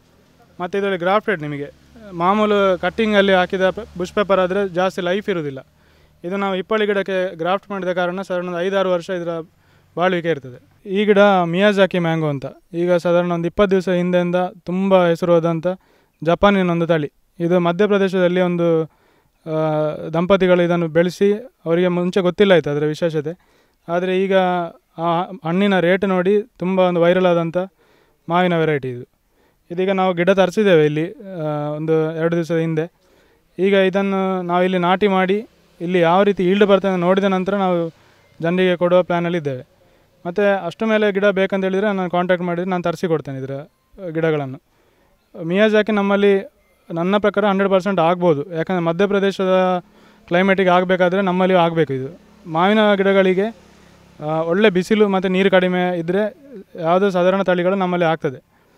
ಮತ್ತು ಇದರಲ್ಲಿ ಗ್ರಾಫ್ಟೆಡ್ ನಿಮಗೆ ಮಾಮೂಲು ಕಟ್ಟಿಂಗಲ್ಲಿ ಹಾಕಿದ ಬುಷ್ ಪೇಪರ್ ಆದರೆ ಜಾಸ್ತಿ ಲೈಫ್ ಇರೋದಿಲ್ಲ ಇದು ನಾವು ಇಪ್ಪಳಿ ಗಿಡಕ್ಕೆ ಗ್ರಾಫ್ಟ್ ಮಾಡಿದ ಕಾರಣ ಸಾಧಾರಣ ಒಂದು ಐದಾರು ವರ್ಷ ಇದರ ಬಾಳ್ವಿಕೆ ಇರ್ತದೆ ಈ ಗಿಡ ಮಿಯಾಜಾಕಿ ಮ್ಯಾಂಗೋ ಅಂತ ಈಗ ಸಾಧಾರಣ ಒಂದು ಇಪ್ಪತ್ತು ದಿವಸ ಹಿಂದೆಯಿಂದ ತುಂಬ ಹೆಸರುವಾದಂಥ ಜಪಾನಿನ ಒಂದು ತಳಿ ಇದು ಮಧ್ಯಪ್ರದೇಶದಲ್ಲಿ ಒಂದು ಆ, ದಂಪತಿಗಳು ಇದನ್ನು ಬೆಳೆಸಿ ಅವರಿಗೆ ಮುಂಚೆ ಗೊತ್ತಿಲ್ಲ ಆಯಿತು ಅದರ ವಿಶೇಷತೆ ಆದರೆ ಈಗ ಆ ಹಣ್ಣಿನ ರೇಟ್ ನೋಡಿ ತುಂಬ ಒಂದು ವೈರಲ್ ಆದಂಥ ಮಾವಿನ ವೆರೈಟಿ ಇದು ಇದೀಗ ನಾವು ಗಿಡ ತರಿಸಿದ್ದೇವೆ ಇಲ್ಲಿ ಆ, ಒಂದು ಎರಡು ದಿವಸದ ಹಿಂದೆ ಈಗ ಇದನ್ನು ನಾವು ಇಲ್ಲಿ ನಾಟಿ ಮಾಡಿ ಇಲ್ಲಿ ಯಾವ ರೀತಿ ಈಲ್ಡ್ ಬರ್ತದೆ ಅಂತ ನೋಡಿದ ನಂತರ ನಾವು ಜನರಿಗೆ ಕೊಡುವ ಪ್ಲ್ಯಾನಲ್ಲಿ ಇದ್ದೇವೆ ಮತ್ತು ಅಷ್ಟು ಮೇಲೆ ಗಿಡ ಬೇಕಂತ ಹೇಳಿದರೆ ನಾನು ಕಾಂಟ್ಯಾಕ್ಟ್ ಮಾಡಿದರೆ ನಾನು ತರಿಸಿ ಕೊಡ್ತೇನೆ ಇದರ ಆ, ಗಿಡಗಳನ್ನು ಮಿಯಾಜಾಕಿ ನಮ್ಮಲ್ಲಿ ನನ್ನ ಪ್ರಕಾರ ಹಂಡ್ರೆಡ್ ಪರ್ಸೆಂಟ್ ಆಗ್ಬೋದು ಯಾಕಂದರೆ ಮಧ್ಯಪ್ರದೇಶದ ಕ್ಲೈಮೇಟಿಗೆ ಆಗಬೇಕಾದ್ರೆ ನಮ್ಮಲ್ಲಿ ಆಗಬೇಕು ಇದು ಮಾವಿನ ಗಿಡಗಳಿಗೆ ಆ, ಒಳ್ಳೆ ಬಿಸಿಲು ಮತ್ತು ನೀರು ಕಡಿಮೆ ಇದ್ದರೆ ಯಾವುದೋ ಸಾಧಾರಣ ತಳಿಗಳು ನಮ್ಮಲ್ಲಿ ಆಗ್ತದೆ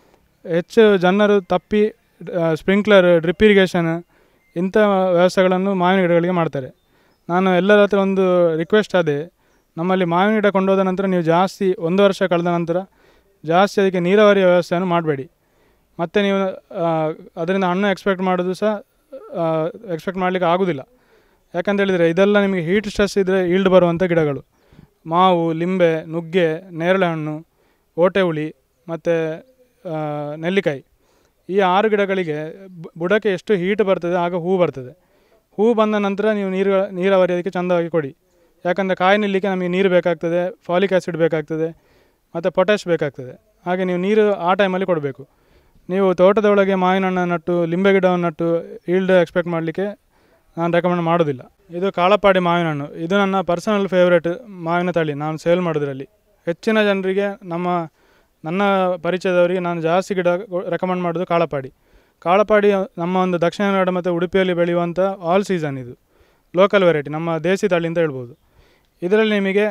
ಹೆಚ್ಚು ಜನರು ತಪ್ಪಿ ಸ್ಪ್ರಿಂಕ್ಲರ್ ಡ್ರಿಪ್ ಇರಿಗೇಷನ್ ಇಂಥ ವ್ಯವಸ್ಥೆಗಳನ್ನು ಮಾವಿನ ಗಿಡಗಳಿಗೆ ಮಾಡ್ತಾರೆ ನಾನು ಎಲ್ಲರ ಹತ್ರ ಒಂದು ರಿಕ್ವೆಸ್ಟ್ ಅದೇ ನಮ್ಮಲ್ಲಿ ಮಾವಿನ ಗಿಡ ಕೊಂಡೋದ ನಂತರ ನೀವು ಜಾಸ್ತಿ ಒಂದು ವರ್ಷ ಕಳೆದ ನಂತರ ಜಾಸ್ತಿ ಅದಕ್ಕೆ ನೀರಾವರಿ ವ್ಯವಸ್ಥೆಯನ್ನು ಮಾಡಬೇಡಿ ಮತ್ತು ನೀವು ಆ, ಅದರಿಂದ ಹಣ್ಣು ಎಕ್ಸ್ಪೆಕ್ಟ್ ಮಾಡೋದು ಸಹ ಎಕ್ಸ್ಪೆಕ್ಟ್ ಮಾಡಲಿಕ್ಕೆ ಆಗೋದಿಲ್ಲ ಯಾಕಂತ ಹೇಳಿದರೆ ಇದೆಲ್ಲ ನಿಮಗೆ ಹೀಟ್ ಸ್ಟ್ರೆಸ್ ಇದ್ದರೆ ಈಲ್ಡ್ ಬರುವಂಥ ಗಿಡಗಳು ಮಾವು ಲಿಂಬೆ ನುಗ್ಗೆ ನೇರಳೆ ಹಣ್ಣು ಓಟೆ ಹುಳಿ ಮತ್ತು ನೆಲ್ಲಿಕಾಯಿ ಈ ಆರು ಗಿಡಗಳಿಗೆ ಬು- ಬುಡಕ್ಕೆ ಎಷ್ಟು ಹೀಟ್ ಬರ್ತದೆ ಆಗ ಹೂ ಬರ್ತದೆ ಹೂ ಬಂದ ನಂತರ ನೀವು ನೀರು ನೀರಾವರಿ ಅದಕ್ಕೆ ಚಂದವಾಗಿ ಕೊಡಿ ಯಾಕಂದರೆ ಕಾಯಿ ನಿಲ್ಲಲಿಕ್ಕೆ ನಮಗೆ ನೀರು ಬೇಕಾಗ್ತದೆ ಫಾಲಿಕ್ ಆ್ಯಸಿಡ್ ಬೇಕಾಗ್ತದೆ ಮತ್ತು ಪೊಟ್ಯಾಶ್ ಬೇಕಾಗ್ತದೆ ಹಾಗೆ ನೀವು ನೀರು ಆ ಟೈಮಲ್ಲಿ ಕೊಡಬೇಕು ನೀವು ತೋಟದ ಒಳಗೆ ಮಾವಿನ ಹಣ್ಣನ್ನು ನಟ್ಟು ಲಿಂಬೆ ಗಿಡವನ್ನು ನಟ್ಟು ಈಲ್ಡ್ ಎಕ್ಸ್ಪೆಕ್ಟ್ ಮಾಡಲಿಕ್ಕೆ ನಾನು ರೆಕಮೆಂಡ್ ಮಾಡೋದಿಲ್ಲ ಇದು ಕಾಳಪಾಡಿ ಮಾವಿನ ಹಣ್ಣು ಇದು ನನ್ನ ಪರ್ಸನಲ್ ಫೇವ್ರೇಟ್ ಮಾವಿನ ತಳಿ ನಾನು ಸೇಲ್ ಮಾಡೋದ್ರಲ್ಲಿ ಹೆಚ್ಚಿನ ಜನರಿಗೆ ನಮ್ಮ ನನ್ನ ಪರಿಚಯದವರಿಗೆ ನಾನು ಜಾಸ್ತಿ ಗಿಡ ರೆಕಮೆಂಡ್ ಮಾಡೋದು ಕಾಳಪಾಡಿ ಕಾಳಪಾಡಿ ನಮ್ಮ ಒಂದು ದಕ್ಷಿಣ ಕನ್ನಡ ಮತ್ತು ಉಡುಪಿಯಲ್ಲಿ ಬೆಳೆಯುವಂಥ ಆಲ್ ಸೀಸನ್ ಇದು ಲೋಕಲ್ ವೆರೈಟಿ ನಮ್ಮ ದೇಸಿ ತಳಿ ಅಂತ ಹೇಳ್ಬೋದು ಇದರಲ್ಲಿ ನಿಮಗೆ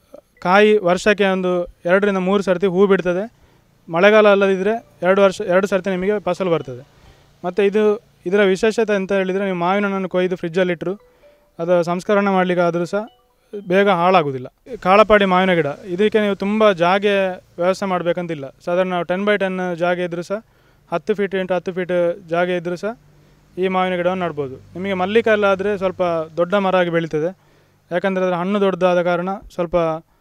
ಕಾಯಿ ವರ್ಷಕ್ಕೆ ಒಂದು ಎರಡರಿಂದ ಮೂರು ಸರ್ತಿ ಹೂ ಬಿಡ್ತದೆ ಮಳೆಗಾಲ ಅಲ್ಲದಿದ್ದರೆ ಎರಡು ವರ್ಷ ಎರಡು ಸರ್ತಿ ನಿಮಗೆ ಫಸಲು ಬರ್ತದೆ ಮತ್ತು ಇದು ಇದರ ವಿಶೇಷತೆ ಅಂತ ಹೇಳಿದರೆ ನೀವು ಮಾವಿನ ಹಣ್ಣನ್ನು ಕೊಯ್ದು ಫ್ರಿಜ್ಜಲ್ಲಿಟ್ಟರು ಅದು ಸಂಸ್ಕರಣೆ ಮಾಡಲಿಕ್ಕೆ ಆದರೂ ಸಹ ಬೇಗ ಹಾಳಾಗೋದಿಲ್ಲ ಕಾಳಪಾಡಿ ಮಾವಿನ ಗಿಡ ಇದಕ್ಕೆ ನೀವು ತುಂಬ ಜಾಗೆ ವ್ಯವಸ್ಥೆ ಮಾಡಬೇಕಂತಿಲ್ಲ ಸಾಧಾರಣ ನಾವು ಟೆನ್ ಬೈ ಟೆನ್ ಜಾಗ ಇದ್ದರೂ ಸಹ ಹತ್ತು ಫೀಟ್ ಇಂಟು ಹತ್ತು ಫೀಟ್ ಜಾಗ ಇದ್ದರೂ ಸಹ ಈ ಮಾವಿನ ಗಿಡವನ್ನು ನಡ್ಬೋದು ನಿಮಗೆ ಮಲ್ಲಿಕ ಎಲ್ಲ ಆದರೆ ಸ್ವಲ್ಪ ದೊಡ್ಡ ಮರ ಆಗಿ ಬೆಳೀತದೆ ಯಾಕಂದರೆ ಅದರ ಹಣ್ಣು ದೊಡ್ಡದಾದ ಕಾರಣ ಸ್ವಲ್ಪ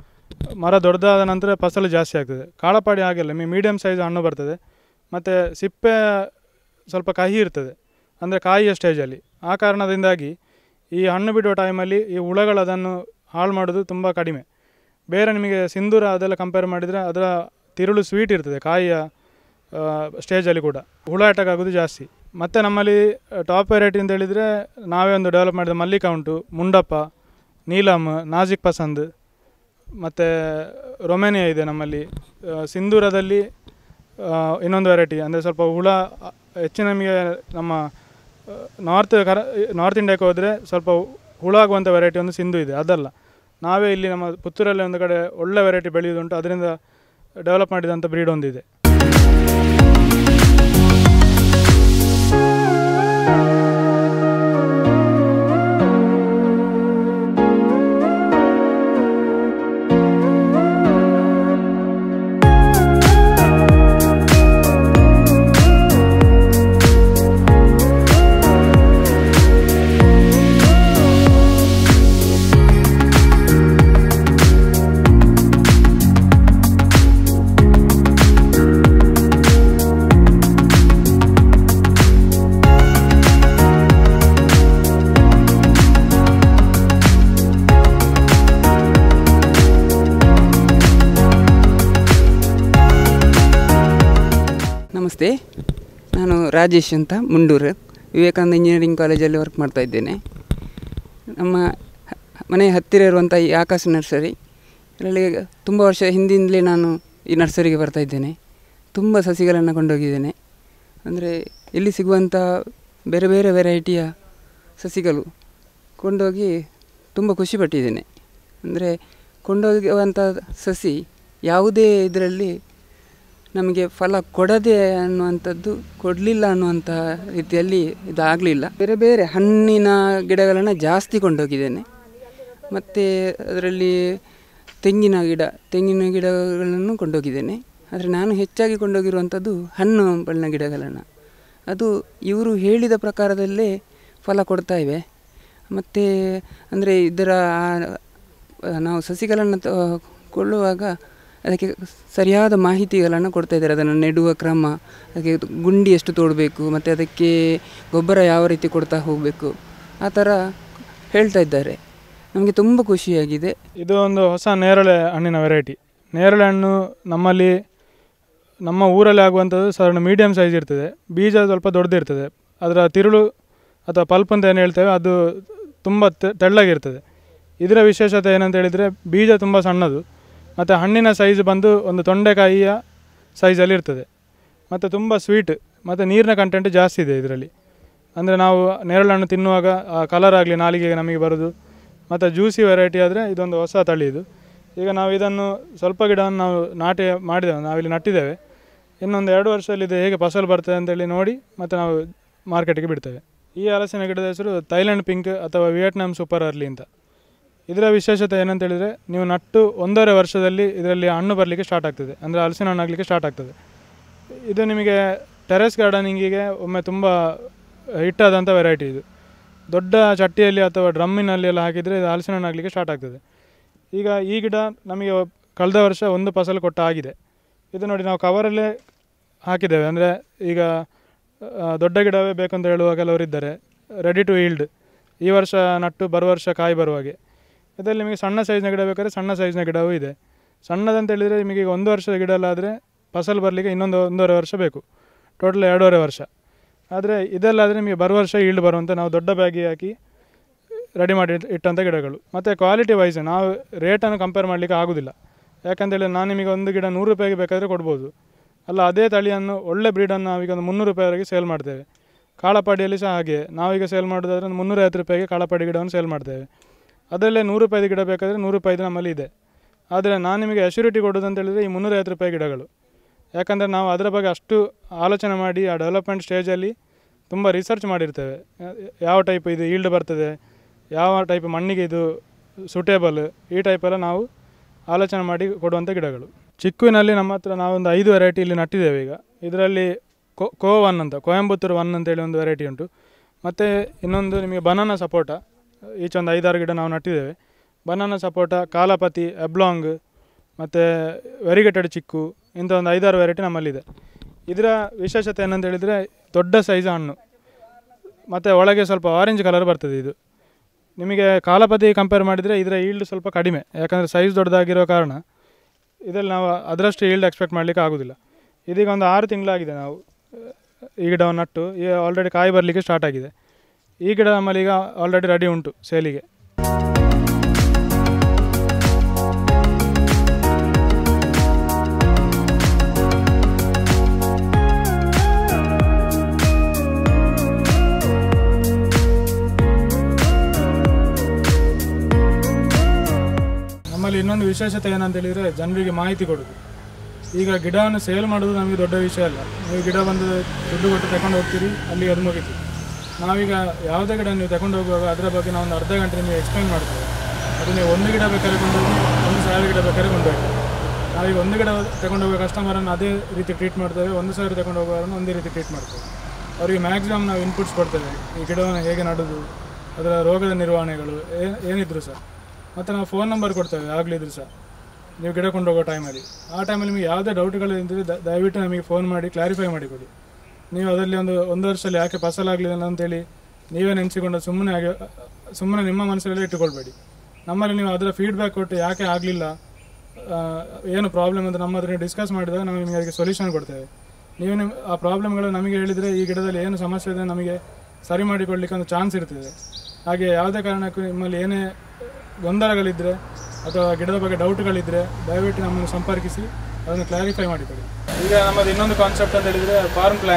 ಮರ ದೊಡ್ಡದಾದ ನಂತರ ಫಸಲು ಜಾಸ್ತಿ ಆಗ್ತದೆ ಕಾಳಪಾಡಿ ಹಾಗೆಲ್ಲ ನಿಮಗೆ ಮೀಡಿಯಮ್ ಸೈಜ್ ಹಣ್ಣು ಬರ್ತದೆ ಮತ್ತು ಸಿಪ್ಪೆ ಸ್ವಲ್ಪ ಕಹಿ ಇರ್ತದೆ ಅಂದರೆ ಕಾಯಿಯ ಸ್ಟೇಜಲ್ಲಿ ಆ ಕಾರಣದಿಂದಾಗಿ ಈ ಹಣ್ಣು ಬಿಡುವ ಟೈಮಲ್ಲಿ ಈ ಹುಳಗಳು ಅದನ್ನು ಹಾಳು ಮಾಡೋದು ತುಂಬ ಕಡಿಮೆ ಬೇರೆ ನಿಮಗೆ ಸಿಂಧೂರ ಅದೆಲ್ಲ ಕಂಪೇರ್ ಮಾಡಿದರೆ ಅದರ ತಿರುಳು ಸ್ವೀಟ್ ಇರ್ತದೆ ಕಾಯಿಯ ಸ್ಟೇಜಲ್ಲಿ ಕೂಡ ಹುಳ ಅಟ್ಯಾಕ್ ಆಗೋದು ಜಾಸ್ತಿ ಮತ್ತು ನಮ್ಮಲ್ಲಿ ಟಾಪ್ ವೆರೈಟಿ ಅಂತ ಹೇಳಿದರೆ ನಾವೇ ಒಂದು ಡೆವಲಪ್ ಮಾಡಿದ ಮಲ್ಲಿಕ ಉಂಟು ಮುಂಡಪ್ಪ ನೀಲಮ್ ನಾಜಿಕ್ ಪಸಂದ್ ಮತ್ತು ರೊಮೇನಿಯಾ ಇದೆ ನಮ್ಮಲ್ಲಿ ಆ, ಸಿಂಧೂರದಲ್ಲಿ ಆ, ಇನ್ನೊಂದು ವೆರೈಟಿ ಅಂದರೆ ಸ್ವಲ್ಪ ಹುಳ ಆ, ಹೆಚ್ಚಿನ ನಮಗೆ ನಮ್ಮ ನಾರ್ತ್ ಕರ ನಾರ್ತ್ ಇಂಡಿಯಾಕ್ಕೆ ಹೋದರೆ ಸ್ವಲ್ಪ ಹುಳ ಆಗುವಂಥ ವೆರೈಟಿ ಒಂದು ಸಿಂಧು ಇದೆ ಅದಲ್ಲ ನಾವೇ ಇಲ್ಲಿ ನಮ್ಮ ಪುತ್ತೂರಲ್ಲಿ ಒಂದು ಕಡೆ ಒಳ್ಳೆ ವೆರೈಟಿ ಬೆಳೆಯುವುದುಂಟು ಅದರಿಂದ ಡೆವಲಪ್ ಮಾಡಿದಂಥ ಬ್ರೀಡ್ ಒಂದಿದೆ ನಮಸ್ತೆ ನಾನು ರಾಜೇಶ್ ಅಂತ ಮುಂಡೂರು ವಿವೇಕಾನಂದ ಇಂಜಿನಿಯರಿಂಗ್ ಕಾಲೇಜಲ್ಲಿ ವರ್ಕ್ ಮಾಡ್ತಾ ಇದ್ದೇನೆ ನಮ್ಮ ಹ- ಮನೆ ಹತ್ತಿರ ಇರುವಂಥ ಈ ಆಕಾಶ ನರ್ಸರಿ ಇದರಲ್ಲಿ ತುಂಬ ವರ್ಷ ಹಿಂದಿಂದಲೇ ನಾನು ಈ ನರ್ಸರಿಗೆ ಬರ್ತಾ ಇದ್ದೇನೆ ತುಂಬ ಸಸಿಗಳನ್ನು ಕೊಂಡೋಗಿದ್ದೇನೆ ಅಂದರೆ ಇಲ್ಲಿ ಸಿಗುವಂಥ ಬೇರೆ ಬೇರೆ ವೆರೈಟಿಯ ಸಸಿಗಳು ಕೊಂಡೋಗಿ ತುಂಬ ಖುಷಿಪಟ್ಟಿದ್ದೇನೆ ಅಂದರೆ ಕೊಂಡೋಗುವಂಥ ಸಸಿ ಯಾವುದೇ ಇದರಲ್ಲಿ ನಮಗೆ ಫಲ ಕೊಡದೆ ಅನ್ನುವಂಥದ್ದು ಕೊಡಲಿಲ್ಲ ಅನ್ನುವಂಥ ರೀತಿಯಲ್ಲಿ ಇದಾಗಲಿಲ್ಲ ಬೇರೆ ಬೇರೆ ಹಣ್ಣಿನ ಗಿಡಗಳನ್ನು ಜಾಸ್ತಿ ಕೊಂಡೋಗಿದ್ದೇನೆ ಮತ್ತು ಅದರಲ್ಲಿ ತೆಂಗಿನ ಗಿಡ ತೆಂಗಿನ ಗಿಡಗಳನ್ನು ಕೊಂಡೋಗಿದ್ದೇನೆ ಆದರೆ ನಾನು ಹೆಚ್ಚಾಗಿ ಕೊಂಡೋಗಿರುವಂಥದ್ದು ಹಣ್ಣು ಹಂಪಲಿನ ಗಿಡಗಳನ್ನು ಅದು ಇವರು ಹೇಳಿದ ಪ್ರಕಾರದಲ್ಲೇ ಫಲ ಕೊಡ್ತಾ ಇವೆ ಮತ್ತು ಅಂದರೆ ಇದರ ಆ- ನಾವು ಸಸಿಗಳನ್ನು ತ- ಕೊಳ್ಳುವಾಗ ಅದಕ್ಕೆ ಸರಿಯಾದ ಮಾಹಿತಿಗಳನ್ನು ಕೊಡ್ತಾ ಇದ್ದಾರೆ ಅದನ್ನು ನೆಡುವ ಕ್ರಮ ಅದಕ್ಕೆ ಗುಂಡಿ ಎಷ್ಟು ತೋಡಬೇಕು ಮತ್ತು ಅದಕ್ಕೆ ಗೊಬ್ಬರ ಯಾವ ರೀತಿ ಕೊಡ್ತಾ ಹೋಗಬೇಕು ಆ ಥರ ಹೇಳ್ತಾ ಇದ್ದಾರೆ ನಮಗೆ ತುಂಬ ಖುಷಿಯಾಗಿದೆ ಇದು ಒಂದು ಹೊಸ ನೇರಳೆ ಹಣ್ಣಿನ ವೆರೈಟಿ ನೇರಳೆ ಹಣ್ಣು ನಮ್ಮಲ್ಲಿ ನಮ್ಮ ಊರಲ್ಲಿ ಆಗುವಂಥದ್ದು ಸಾಧಾರಣ ಮೀಡಿಯಮ್ ಸೈಜ್ ಇರ್ತದೆ ಬೀಜ ಸ್ವಲ್ಪ ದೊಡ್ಡದಿರ್ತದೆ ಅದರ ತಿರುಳು ಅಥವಾ ಪಲ್ಪ್ ಅಂತ ಏನು ಹೇಳ್ತೇವೆ ಅದು ತುಂಬ ತೆ- ತೆಳ್ಳಗಿರ್ತದೆ ಇದರ ವಿಶೇಷತೆ ಏನಂತ ಹೇಳಿದರೆ ಬೀಜ ತುಂಬ ಸಣ್ಣದು ಮತ್ತು ಹಣ್ಣಿನ ಸೈಜ್ ಬಂದು ಒಂದು ತೊಂಡೆಕಾಯಿಯ ಸೈಜಲ್ಲಿ ಇರ್ತದೆ ಮತ್ತು ತುಂಬ ಸ್ವೀಟ್ ಮತ್ತು ನೀರಿನ ಕಂಟೆಂಟ್ ಜಾಸ್ತಿ ಇದೆ ಇದರಲ್ಲಿ ಅಂದರೆ ನಾವು ನೇರಳೆ ಹಣ್ಣು ತಿನ್ನುವಾಗ ಆ ಕಲರ್ ಆಗಲಿ ನಾಲಿಗೆಗೆ ನಮಗೆ ಬರೋದು ಮತ್ತು ಜ್ಯೂಸಿ ವೆರೈಟಿ ಆದರೆ ಇದೊಂದು ಹೊಸ ತಳಿ ಇದು ಈಗ ನಾವು ಇದನ್ನು ಸ್ವಲ್ಪ ಗಿಡವನ್ನು ನಾವು ನಾಟಿ ಮಾಡಿದ್ದೇವೆ ನಾವಿಲ್ಲಿ ನಟ್ಟಿದ್ದೇವೆ ಇನ್ನೊಂದು ಎರಡು ವರ್ಷದಲ್ಲಿ ಇದು ಹೇಗೆ ಫಸಲು ಬರ್ತದೆ ಅಂತೇಳಿ ನೋಡಿ ಮತ್ತು ನಾವು ಮಾರ್ಕೆಟಿಗೆ ಬಿಡ್ತೇವೆ ಈ ಹಲಸಿನ ಗಿಡದ ಹೆಸರು ಥೈಲ್ಯಾಂಡ್ ಪಿಂಕ್ ಅಥವಾ ವಿಯೆಟ್ನಾಂ ಸೂಪರ್ ಅರ್ಲಿ ಅಂತ ಇದರ ವಿಶೇಷತೆ ಏನಂತ ಹೇಳಿದರೆ ನೀವು ನಟ್ಟು ಒಂದೂವರೆ ವರ್ಷದಲ್ಲಿ ಇದರಲ್ಲಿ ಹಣ್ಣು ಬರಲಿಕ್ಕೆ ಸ್ಟಾರ್ಟ್ ಆಗ್ತದೆ ಅಂದರೆ ಹಲಸಿನ ಹಣ್ಣು ಆಗಲಿಕ್ಕೆ ಸ್ಟಾರ್ಟ್ ಆಗ್ತದೆ ಇದು ನಿಮಗೆ ಟೆರೆಸ್ ಗಾರ್ಡನಿಂಗಿಗೆ ಒಮ್ಮೆ ತುಂಬ ಹಿಟ್ಟಾದಂಥ ವೆರೈಟಿ ಇದು ದೊಡ್ಡ ಚಟ್ಟಿಯಲ್ಲಿ ಅಥವಾ ಡ್ರಮ್ಮಿನಲ್ಲಿ ಎಲ್ಲ ಹಾಕಿದರೆ ಇದು ಹಲಸಿನ ಹಣ್ಣು ಆಗಲಿಕ್ಕೆ ಸ್ಟಾರ್ಟ್ ಆಗ್ತದೆ ಈಗ ಈ ಗಿಡ ನಮಗೆ ಕಳೆದ ವರ್ಷ ಒಂದು ಫಸಲು ಕೊಟ್ಟ ಆಗಿದೆ ಇದು ನೋಡಿ ನಾವು ಕವರಲ್ಲೇ ಹಾಕಿದ್ದೇವೆ ಅಂದರೆ ಈಗ ಆ, ದೊಡ್ಡ ಗಿಡವೇ ಬೇಕಂತ ಹೇಳುವ ಕೆಲವರು ಇದ್ದಾರೆ ರೆಡಿ ಟು ಈಲ್ಡ್ ಈ ವರ್ಷ ನಟ್ಟು ಬರುವ ವರ್ಷ ಕಾಯಿ ಬರುವ ಹಾಗೆ ಇದರಲ್ಲಿ ನಿಮಗೆ ಸಣ್ಣ ಸೈಜ್ನ ಗಿಡ ಬೇಕಾದ್ರೆ ಸಣ್ಣ ಸೈಜ್ನ ಗಿಡವೂ ಇದೆ ಸಣ್ಣದಂತ ಹೇಳಿದರೆ ನಿಮಗೆ ಈಗ ಒಂದು ವರ್ಷದ ಗಿಡ ಎಲ್ಲ ಆದರೆ ಫಸಲು ಬರಲಿಕ್ಕೆ ಇನ್ನೊಂದು ಒಂದೂವರೆ ವರ್ಷ ಬೇಕು ಟೋಟಲ್ ಎರಡೂವರೆ ವರ್ಷ ಆದರೆ ಇದೆಲ್ಲಾದರೆ ನಿಮಗೆ ಬರುವ ವರ್ಷ ಈಲ್ಡ್ ಬರುವಂಥ ನಾವು ದೊಡ್ಡ ಬ್ಯಾಗಿ ಹಾಕಿ ರೆಡಿ ಮಾಡಿ ಇಟ್- ಇಟ್ಟಂಥ ಗಿಡಗಳು ಮತ್ತು ಕ್ವಾಲಿಟಿ ವೈಸ್ ನಾವು ರೇಟನ್ನು ಕಂಪೇರ್ ಮಾಡಲಿಕ್ಕೆ ಆಗೋದಿಲ್ಲ ಯಾಕಂತೇಳಿ ನಾನು ನಿಮಗೆ ಒಂದು ಗಿಡ ನೂರು ರೂಪಾಯಿಗೆ ಬೇಕಾದರೆ ಕೊಡ್ಬೋದು ಅಲ್ಲ ಅದೇ ತಳಿಯನ್ನು ಒಳ್ಳೆ ಬ್ರೀಡನ್ನು ನಾವೀಗ ಒಂದು ಮುನ್ನೂರು ರೂಪಾಯಿವರೆಗೆ ಸೇಲ್ ಮಾಡ್ತೇವೆ ಕಾಳಪಾಡಿಯಲ್ಲಿ ಸಹ ಹಾಗೆ ನಾವೀಗ ಸೇಲ್ ಮಾಡೋದಾದ್ರೆ ಒಂದು ಮುನ್ನೂರೈವತ್ತು ರೂಪಾಯಿಗೆ ಕಾಳಪಾಡಿ ಗಿಡವನ್ನು ಸೇಲ್ ಮಾಡ್ತೇವೆ ಅದರಲ್ಲೇ ನೂರು ರೂಪಾಯಿದು ಗಿಡ ಬೇಕಾದರೆ ನೂರು ರೂಪಾಯಿದು ನಮ್ಮಲ್ಲಿ ಇದೆ ಆದರೆ ನಾನು ನಿಮಗೆ ಅಶ್ಯೂರಿಟಿ ಕೊಡೋದು ಅಂತ ಹೇಳಿದರೆ ಈ ಮುನ್ನೂರೈವತ್ತು ರೂಪಾಯಿ ಗಿಡಗಳು ಯಾಕಂದರೆ ನಾವು ಅದರ ಬಗ್ಗೆ ಅಷ್ಟು ಆಲೋಚನೆ ಮಾಡಿ ಆ ಡೆವಲಪ್ಮೆಂಟ್ ಸ್ಟೇಜಲ್ಲಿ ತುಂಬ ರಿಸರ್ಚ್ ಮಾಡಿರ್ತೇವೆ ಯಾ- ಯಾವ ಟೈಪ್ ಇದು ಈಲ್ಡ್ ಬರ್ತದೆ ಯಾವ ಟೈಪ್ ಮಣ್ಣಿಗೆ ಇದು ಸೂಟೇಬಲ್ ಈ ಟೈಪೆಲ್ಲ ನಾವು ಆಲೋಚನೆ ಮಾಡಿ ಕೊಡುವಂಥ ಗಿಡಗಳು ಚಿಕ್ಕುವಿನಲ್ಲಿ ನಮ್ಮ ಹತ್ರ ನಾವೊಂದು ಐದು ವೆರೈಟಿ ಇಲ್ಲಿ ನಟ್ಟಿದ್ದೇವೆ ಈಗ ಇದರಲ್ಲಿ ಕೋ ಕೋ ಒನ್ ಅಂತ ಕೊಯಂಬತ್ತೂರು ಒನ್ ಅಂತೇಳಿ ಒಂದು ವೆರೈಟಿ ಉಂಟು ಮತ್ತು ಇನ್ನೊಂದು ನಿಮಗೆ ಬನಾನಾ ಸಪೋಟ ಈಚೆ ಒಂದು ಐದಾರು ಗಿಡ ನಾವು ನಟ್ಟಿದ್ದೇವೆ ಬನಾನಾ ಸಪೋಟ ಕಾಲಾಪತಿ ಎಬ್ಲಾಂಗ್ ಮತ್ತು ವೆರಿಗೇಟೆಡ್ ಚಿಕ್ಕು ಇಂಥ ಒಂದು ಐದಾರು ವೆರೈಟಿ ನಮ್ಮಲ್ಲಿದೆ ಇದರ ವಿಶೇಷತೆ ಏನಂತ ಹೇಳಿದರೆ ದೊಡ್ಡ ಸೈಜ್ ಹಣ್ಣು ಮತ್ತು ಒಳಗೆ ಸ್ವಲ್ಪ ಆರೆಂಜ್ ಕಲರ್ ಬರ್ತದೆ ಇದು ನಿಮಗೆ ಕಾಲಪತಿ ಕಂಪೇರ್ ಮಾಡಿದರೆ ಇದರ ಈಲ್ಡ್ ಸ್ವಲ್ಪ ಕಡಿಮೆ ಯಾಕಂದರೆ ಸೈಜ್ ದೊಡ್ಡದಾಗಿರೋ ಕಾರಣ ಇದರಲ್ಲಿ ನಾವು ಅದರಷ್ಟು ಈಲ್ಡ್ ಎಕ್ಸ್ಪೆಕ್ಟ್ ಮಾಡಲಿಕ್ಕೆ ಆಗೋದಿಲ್ಲ ಇದೀಗ ಒಂದು ಆರು ತಿಂಗಳಾಗಿದೆ ನಾವು ಅಹ್, ಈ ಗಿಡವನ್ನು ನಟ್ಟು ಈಗ ಆಲ್ರೆಡಿ ಕಾಯಿ ಬರಲಿಕ್ಕೆ ಸ್ಟಾರ್ಟ್ ಆಗಿದೆ ಈ ಗಿಡ ನಮ್ಮಲ್ಲಿ ಈಗ ಆಲ್ರೆಡಿ ರೆಡಿ ಉಂಟು ಸೇಲಿಗೆ ನಮ್ಮಲ್ಲಿ ಇನ್ನೊಂದು ವಿಶೇಷತೆ ಏನಂತ ಹೇಳಿದರೆ ಜನರಿಗೆ ಮಾಹಿತಿ ಕೊಡೋದು ಈಗ ಗಿಡವನ್ನು ಸೇಲ್ ಮಾಡೋದು ನಮಗೆ ದೊಡ್ಡ ವಿಷಯ ಅಲ್ಲ ನೀವು ಗಿಡ ಬಂದು ದುಡ್ಡು ಕೊಟ್ಟು ತಗೊಂಡು ಹೋಗ್ತೀರಿ ಅಲ್ಲಿ ಅದು ಮುಗೀತು ನಾವೀಗ ಯಾವುದೇ ಗಿಡ ನೀವು ತಗೊಂಡು ಹೋಗುವಾಗ ಅದರ ಬಗ್ಗೆ ನಾವು ಒಂದು ಅರ್ಧ ಗಂಟೆ ನಿಮಗೆ ಎಕ್ಸ್ಪ್ಲೈನ್ ಮಾಡ್ತೇವೆ ಅದು ನೀವು ಒಂದು ಗಿಡ ಬೇಕಾದ್ರೆ ಕೊಂಡೋಗಿ ಒಂದು ಸಾವಿರ ಗಿಡ ಬೇಕಾದ್ರೆ ಕೊಂಡೋಗಿ ನಾವೀಗ ಒಂದು ಗಿಡ ತಗೊಂಡು ಹೋಗುವ ಕಸ್ಟಮರನ್ನು ಅದೇ ರೀತಿ ಟ್ರೀಟ್ ಮಾಡ್ತೇವೆ ಒಂದು ಸಾವಿರ ತಗೊಂಡು ಹೋಗುವವರನ್ನು ಒಂದೇ ರೀತಿ ಟ್ರೀಟ್ ಮಾಡ್ತೇವೆ ಅವರಿಗೆ ಮ್ಯಾಕ್ಸಿಮಮ್ ನಾವು ಇನ್ಪುಟ್ಸ್ ಕೊಡ್ತೇವೆ ಈ ಗಿಡವನ್ನು ಹೇಗೆ ನಡೋದು ಅದರ ರೋಗದ ನಿರ್ವಹಣೆಗಳು ಏ- ಏನಿದ್ರು ಸಹ ಮತ್ತು ನಾವು ಫೋನ್ ನಂಬರ್ ಕೊಡ್ತೇವೆ ಆಗಲಿದ್ರು ಸಹ ನೀವು ಗಿಡ ಕೊಂಡೋಗೋ ಟೈಮಲ್ಲಿ ಆ ಟೈಮಲ್ಲಿ ನಿಮಗೆ ಯಾವುದೇ ಡೌಟ್ಗಳಿದ್ದರೆ ದ- ದಯವಿಟ್ಟು ನಮಗೆ ಫೋನ್ ಮಾಡಿ ಕ್ಲಾರಿಫೈ ಮಾಡಿ ಕೊಡಿ ನೀವು ಅದರಲ್ಲಿ ಒಂದು ಒಂದು ವರ್ಷದಲ್ಲಿ ಯಾಕೆ ಫಸಲಾಗಲಿಲ್ಲ ಅಂತೇಳಿ ನೀವೇ ನೆನೆಸಿಕೊಂಡು ಸುಮ್ಮನೆ ಆಗಿ ಸುಮ್ಮನೆ ನಿಮ್ಮ ಮನಸ್ಸಲ್ಲೇ ಇಟ್ಟುಕೊಳ್ಬೇಡಿ ನಮ್ಮಲ್ಲಿ ನೀವು ಅದರ ಫೀಡ್ಬ್ಯಾಕ್ ಕೊಟ್ಟು ಯಾಕೆ ಆಗಲಿಲ್ಲ ಏನು ಪ್ರಾಬ್ಲಮ್ ಅಂತ ನಮ್ಮ ಹತ್ರ ಡಿಸ್ಕಸ್ ಮಾಡಿದಾಗ ನಾವು ನಿಮಗೆ ಅದಕ್ಕೆ ಸೊಲ್ಯೂಷನ್ ಕೊಡ್ತೇವೆ ನೀವು ನಿಮ್ಮ ಆ ಪ್ರಾಬ್ಲಮ್ಗಳು ನಮಗೆ ಹೇಳಿದರೆ ಈ ಗಿಡದಲ್ಲಿ ಏನು ಸಮಸ್ಯೆ ಇದೆ ನಮಗೆ ಸರಿ ಮಾಡಿಕೊಡ್ಲಿಕ್ಕೆ ಒಂದು ಚಾನ್ಸ್ ಇರ್ತದೆ ಹಾಗೆ ಯಾವುದೇ ಕಾರಣಕ್ಕೂ ನಿಮ್ಮಲ್ಲಿ ಏನೇ ಗೊಂದಲಗಳಿದ್ದರೆ ಅಥವಾ ಗಿಡದ ಬಗ್ಗೆ ಡೌಟ್ಗಳಿದ್ದರೆ ದಯವಿಟ್ಟು ನಮ್ಮನ್ನು ಸಂಪರ್ಕಿಸಿ ಅದನ್ನು ಕ್ಲಾರಿಫೈ ಮಾಡಿಕೊಡಿ ಈಗ ನಮ್ಮದು ಇನ್ನೊಂದು ಕಾನ್ಸೆಪ್ಟ್ ಅಂತ ಹೇಳಿದರೆ ಫಾರ್ಮ್ ಪ್ಲಾನಿಂಗ್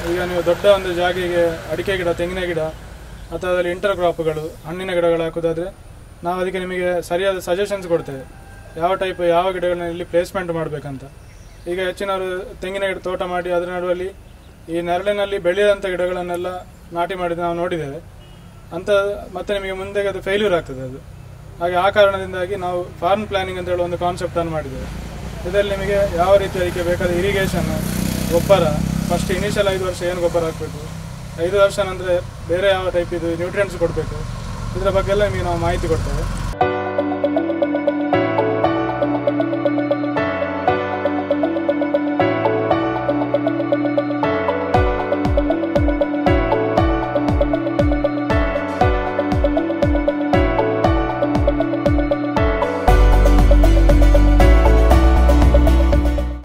ಈಗ ನೀವು ದೊಡ್ಡ ಒಂದು ಜಾಗೆಗೆ ಅಡಿಕೆ ಗಿಡ ತೆಂಗಿನ ಗಿಡ ಅಥವಾ ಅದರಲ್ಲಿ ಇಂಟರ್ ಕ್ರಾಪ್ಗಳು ಹಣ್ಣಿನ ಗಿಡಗಳು ಹಾಕೋದಾದರೆ ನಾವು ಅದಕ್ಕೆ ನಿಮಗೆ ಸರಿಯಾದ ಸಜೆಷನ್ಸ್ ಕೊಡ್ತೇವೆ ಯಾವ ಟೈಪ್ ಯಾವ ಗಿಡಗಳನ್ನ ಇಲ್ಲಿ ಪ್ಲೇಸ್ಮೆಂಟ್ ಮಾಡಬೇಕಂತ ಈಗ ಹೆಚ್ಚಿನವರು ತೆಂಗಿನ ಗಿಡ ತೋಟ ಮಾಡಿ ಅದರ ನಡುವಲ್ಲಿ ಈ ನೆರಳಿನಲ್ಲಿ ಬೆಳೆಯದಂಥ ಗಿಡಗಳನ್ನೆಲ್ಲ ನಾಟಿ ಮಾಡಿದ ನಾವು ನೋಡಿದ್ದೇವೆ ಅಂತ ಮತ್ತೆ ನಿಮಗೆ ಮುಂದೆ ಅದು ಫೇಲ್ಯೂರ್ ಆಗ್ತದೆ ಅದು ಹಾಗೆ ಆ ಕಾರಣದಿಂದಾಗಿ ನಾವು ಫಾರ್ಮ್ ಪ್ಲಾನಿಂಗ್ ಅಂತ ಹೇಳುವ ಒಂದು ಕಾನ್ಸೆಪ್ಟನ್ನು ಮಾಡಿದ್ದೇವೆ ಇದರಲ್ಲಿ ನಿಮಗೆ ಯಾವ ರೀತಿ ಅದಕ್ಕೆ ಬೇಕಾದ ಇರಿಗೇಷನ್ ಗೊಬ್ಬರ ಫಸ್ಟ್ ಇನಿಷಿಯಲ್ ಐದು ವರ್ಷ ಏನು ಗೊಬ್ಬರ ಹಾಕಬೇಕು ಐದು ವರ್ಷ ನಂತರ ಬೇರೆ ಯಾವ ಟೈಪ್ ಇದು ನ್ಯೂಟ್ರಿಯೆಂಟ್ಸ್ ಕೊಡಬೇಕು ಇದರ ಬಗ್ಗೆ ಎಲ್ಲ ನಿಮಗೆ ನಾವು ಮಾಹಿತಿ ಕೊಡ್ತೇವೆ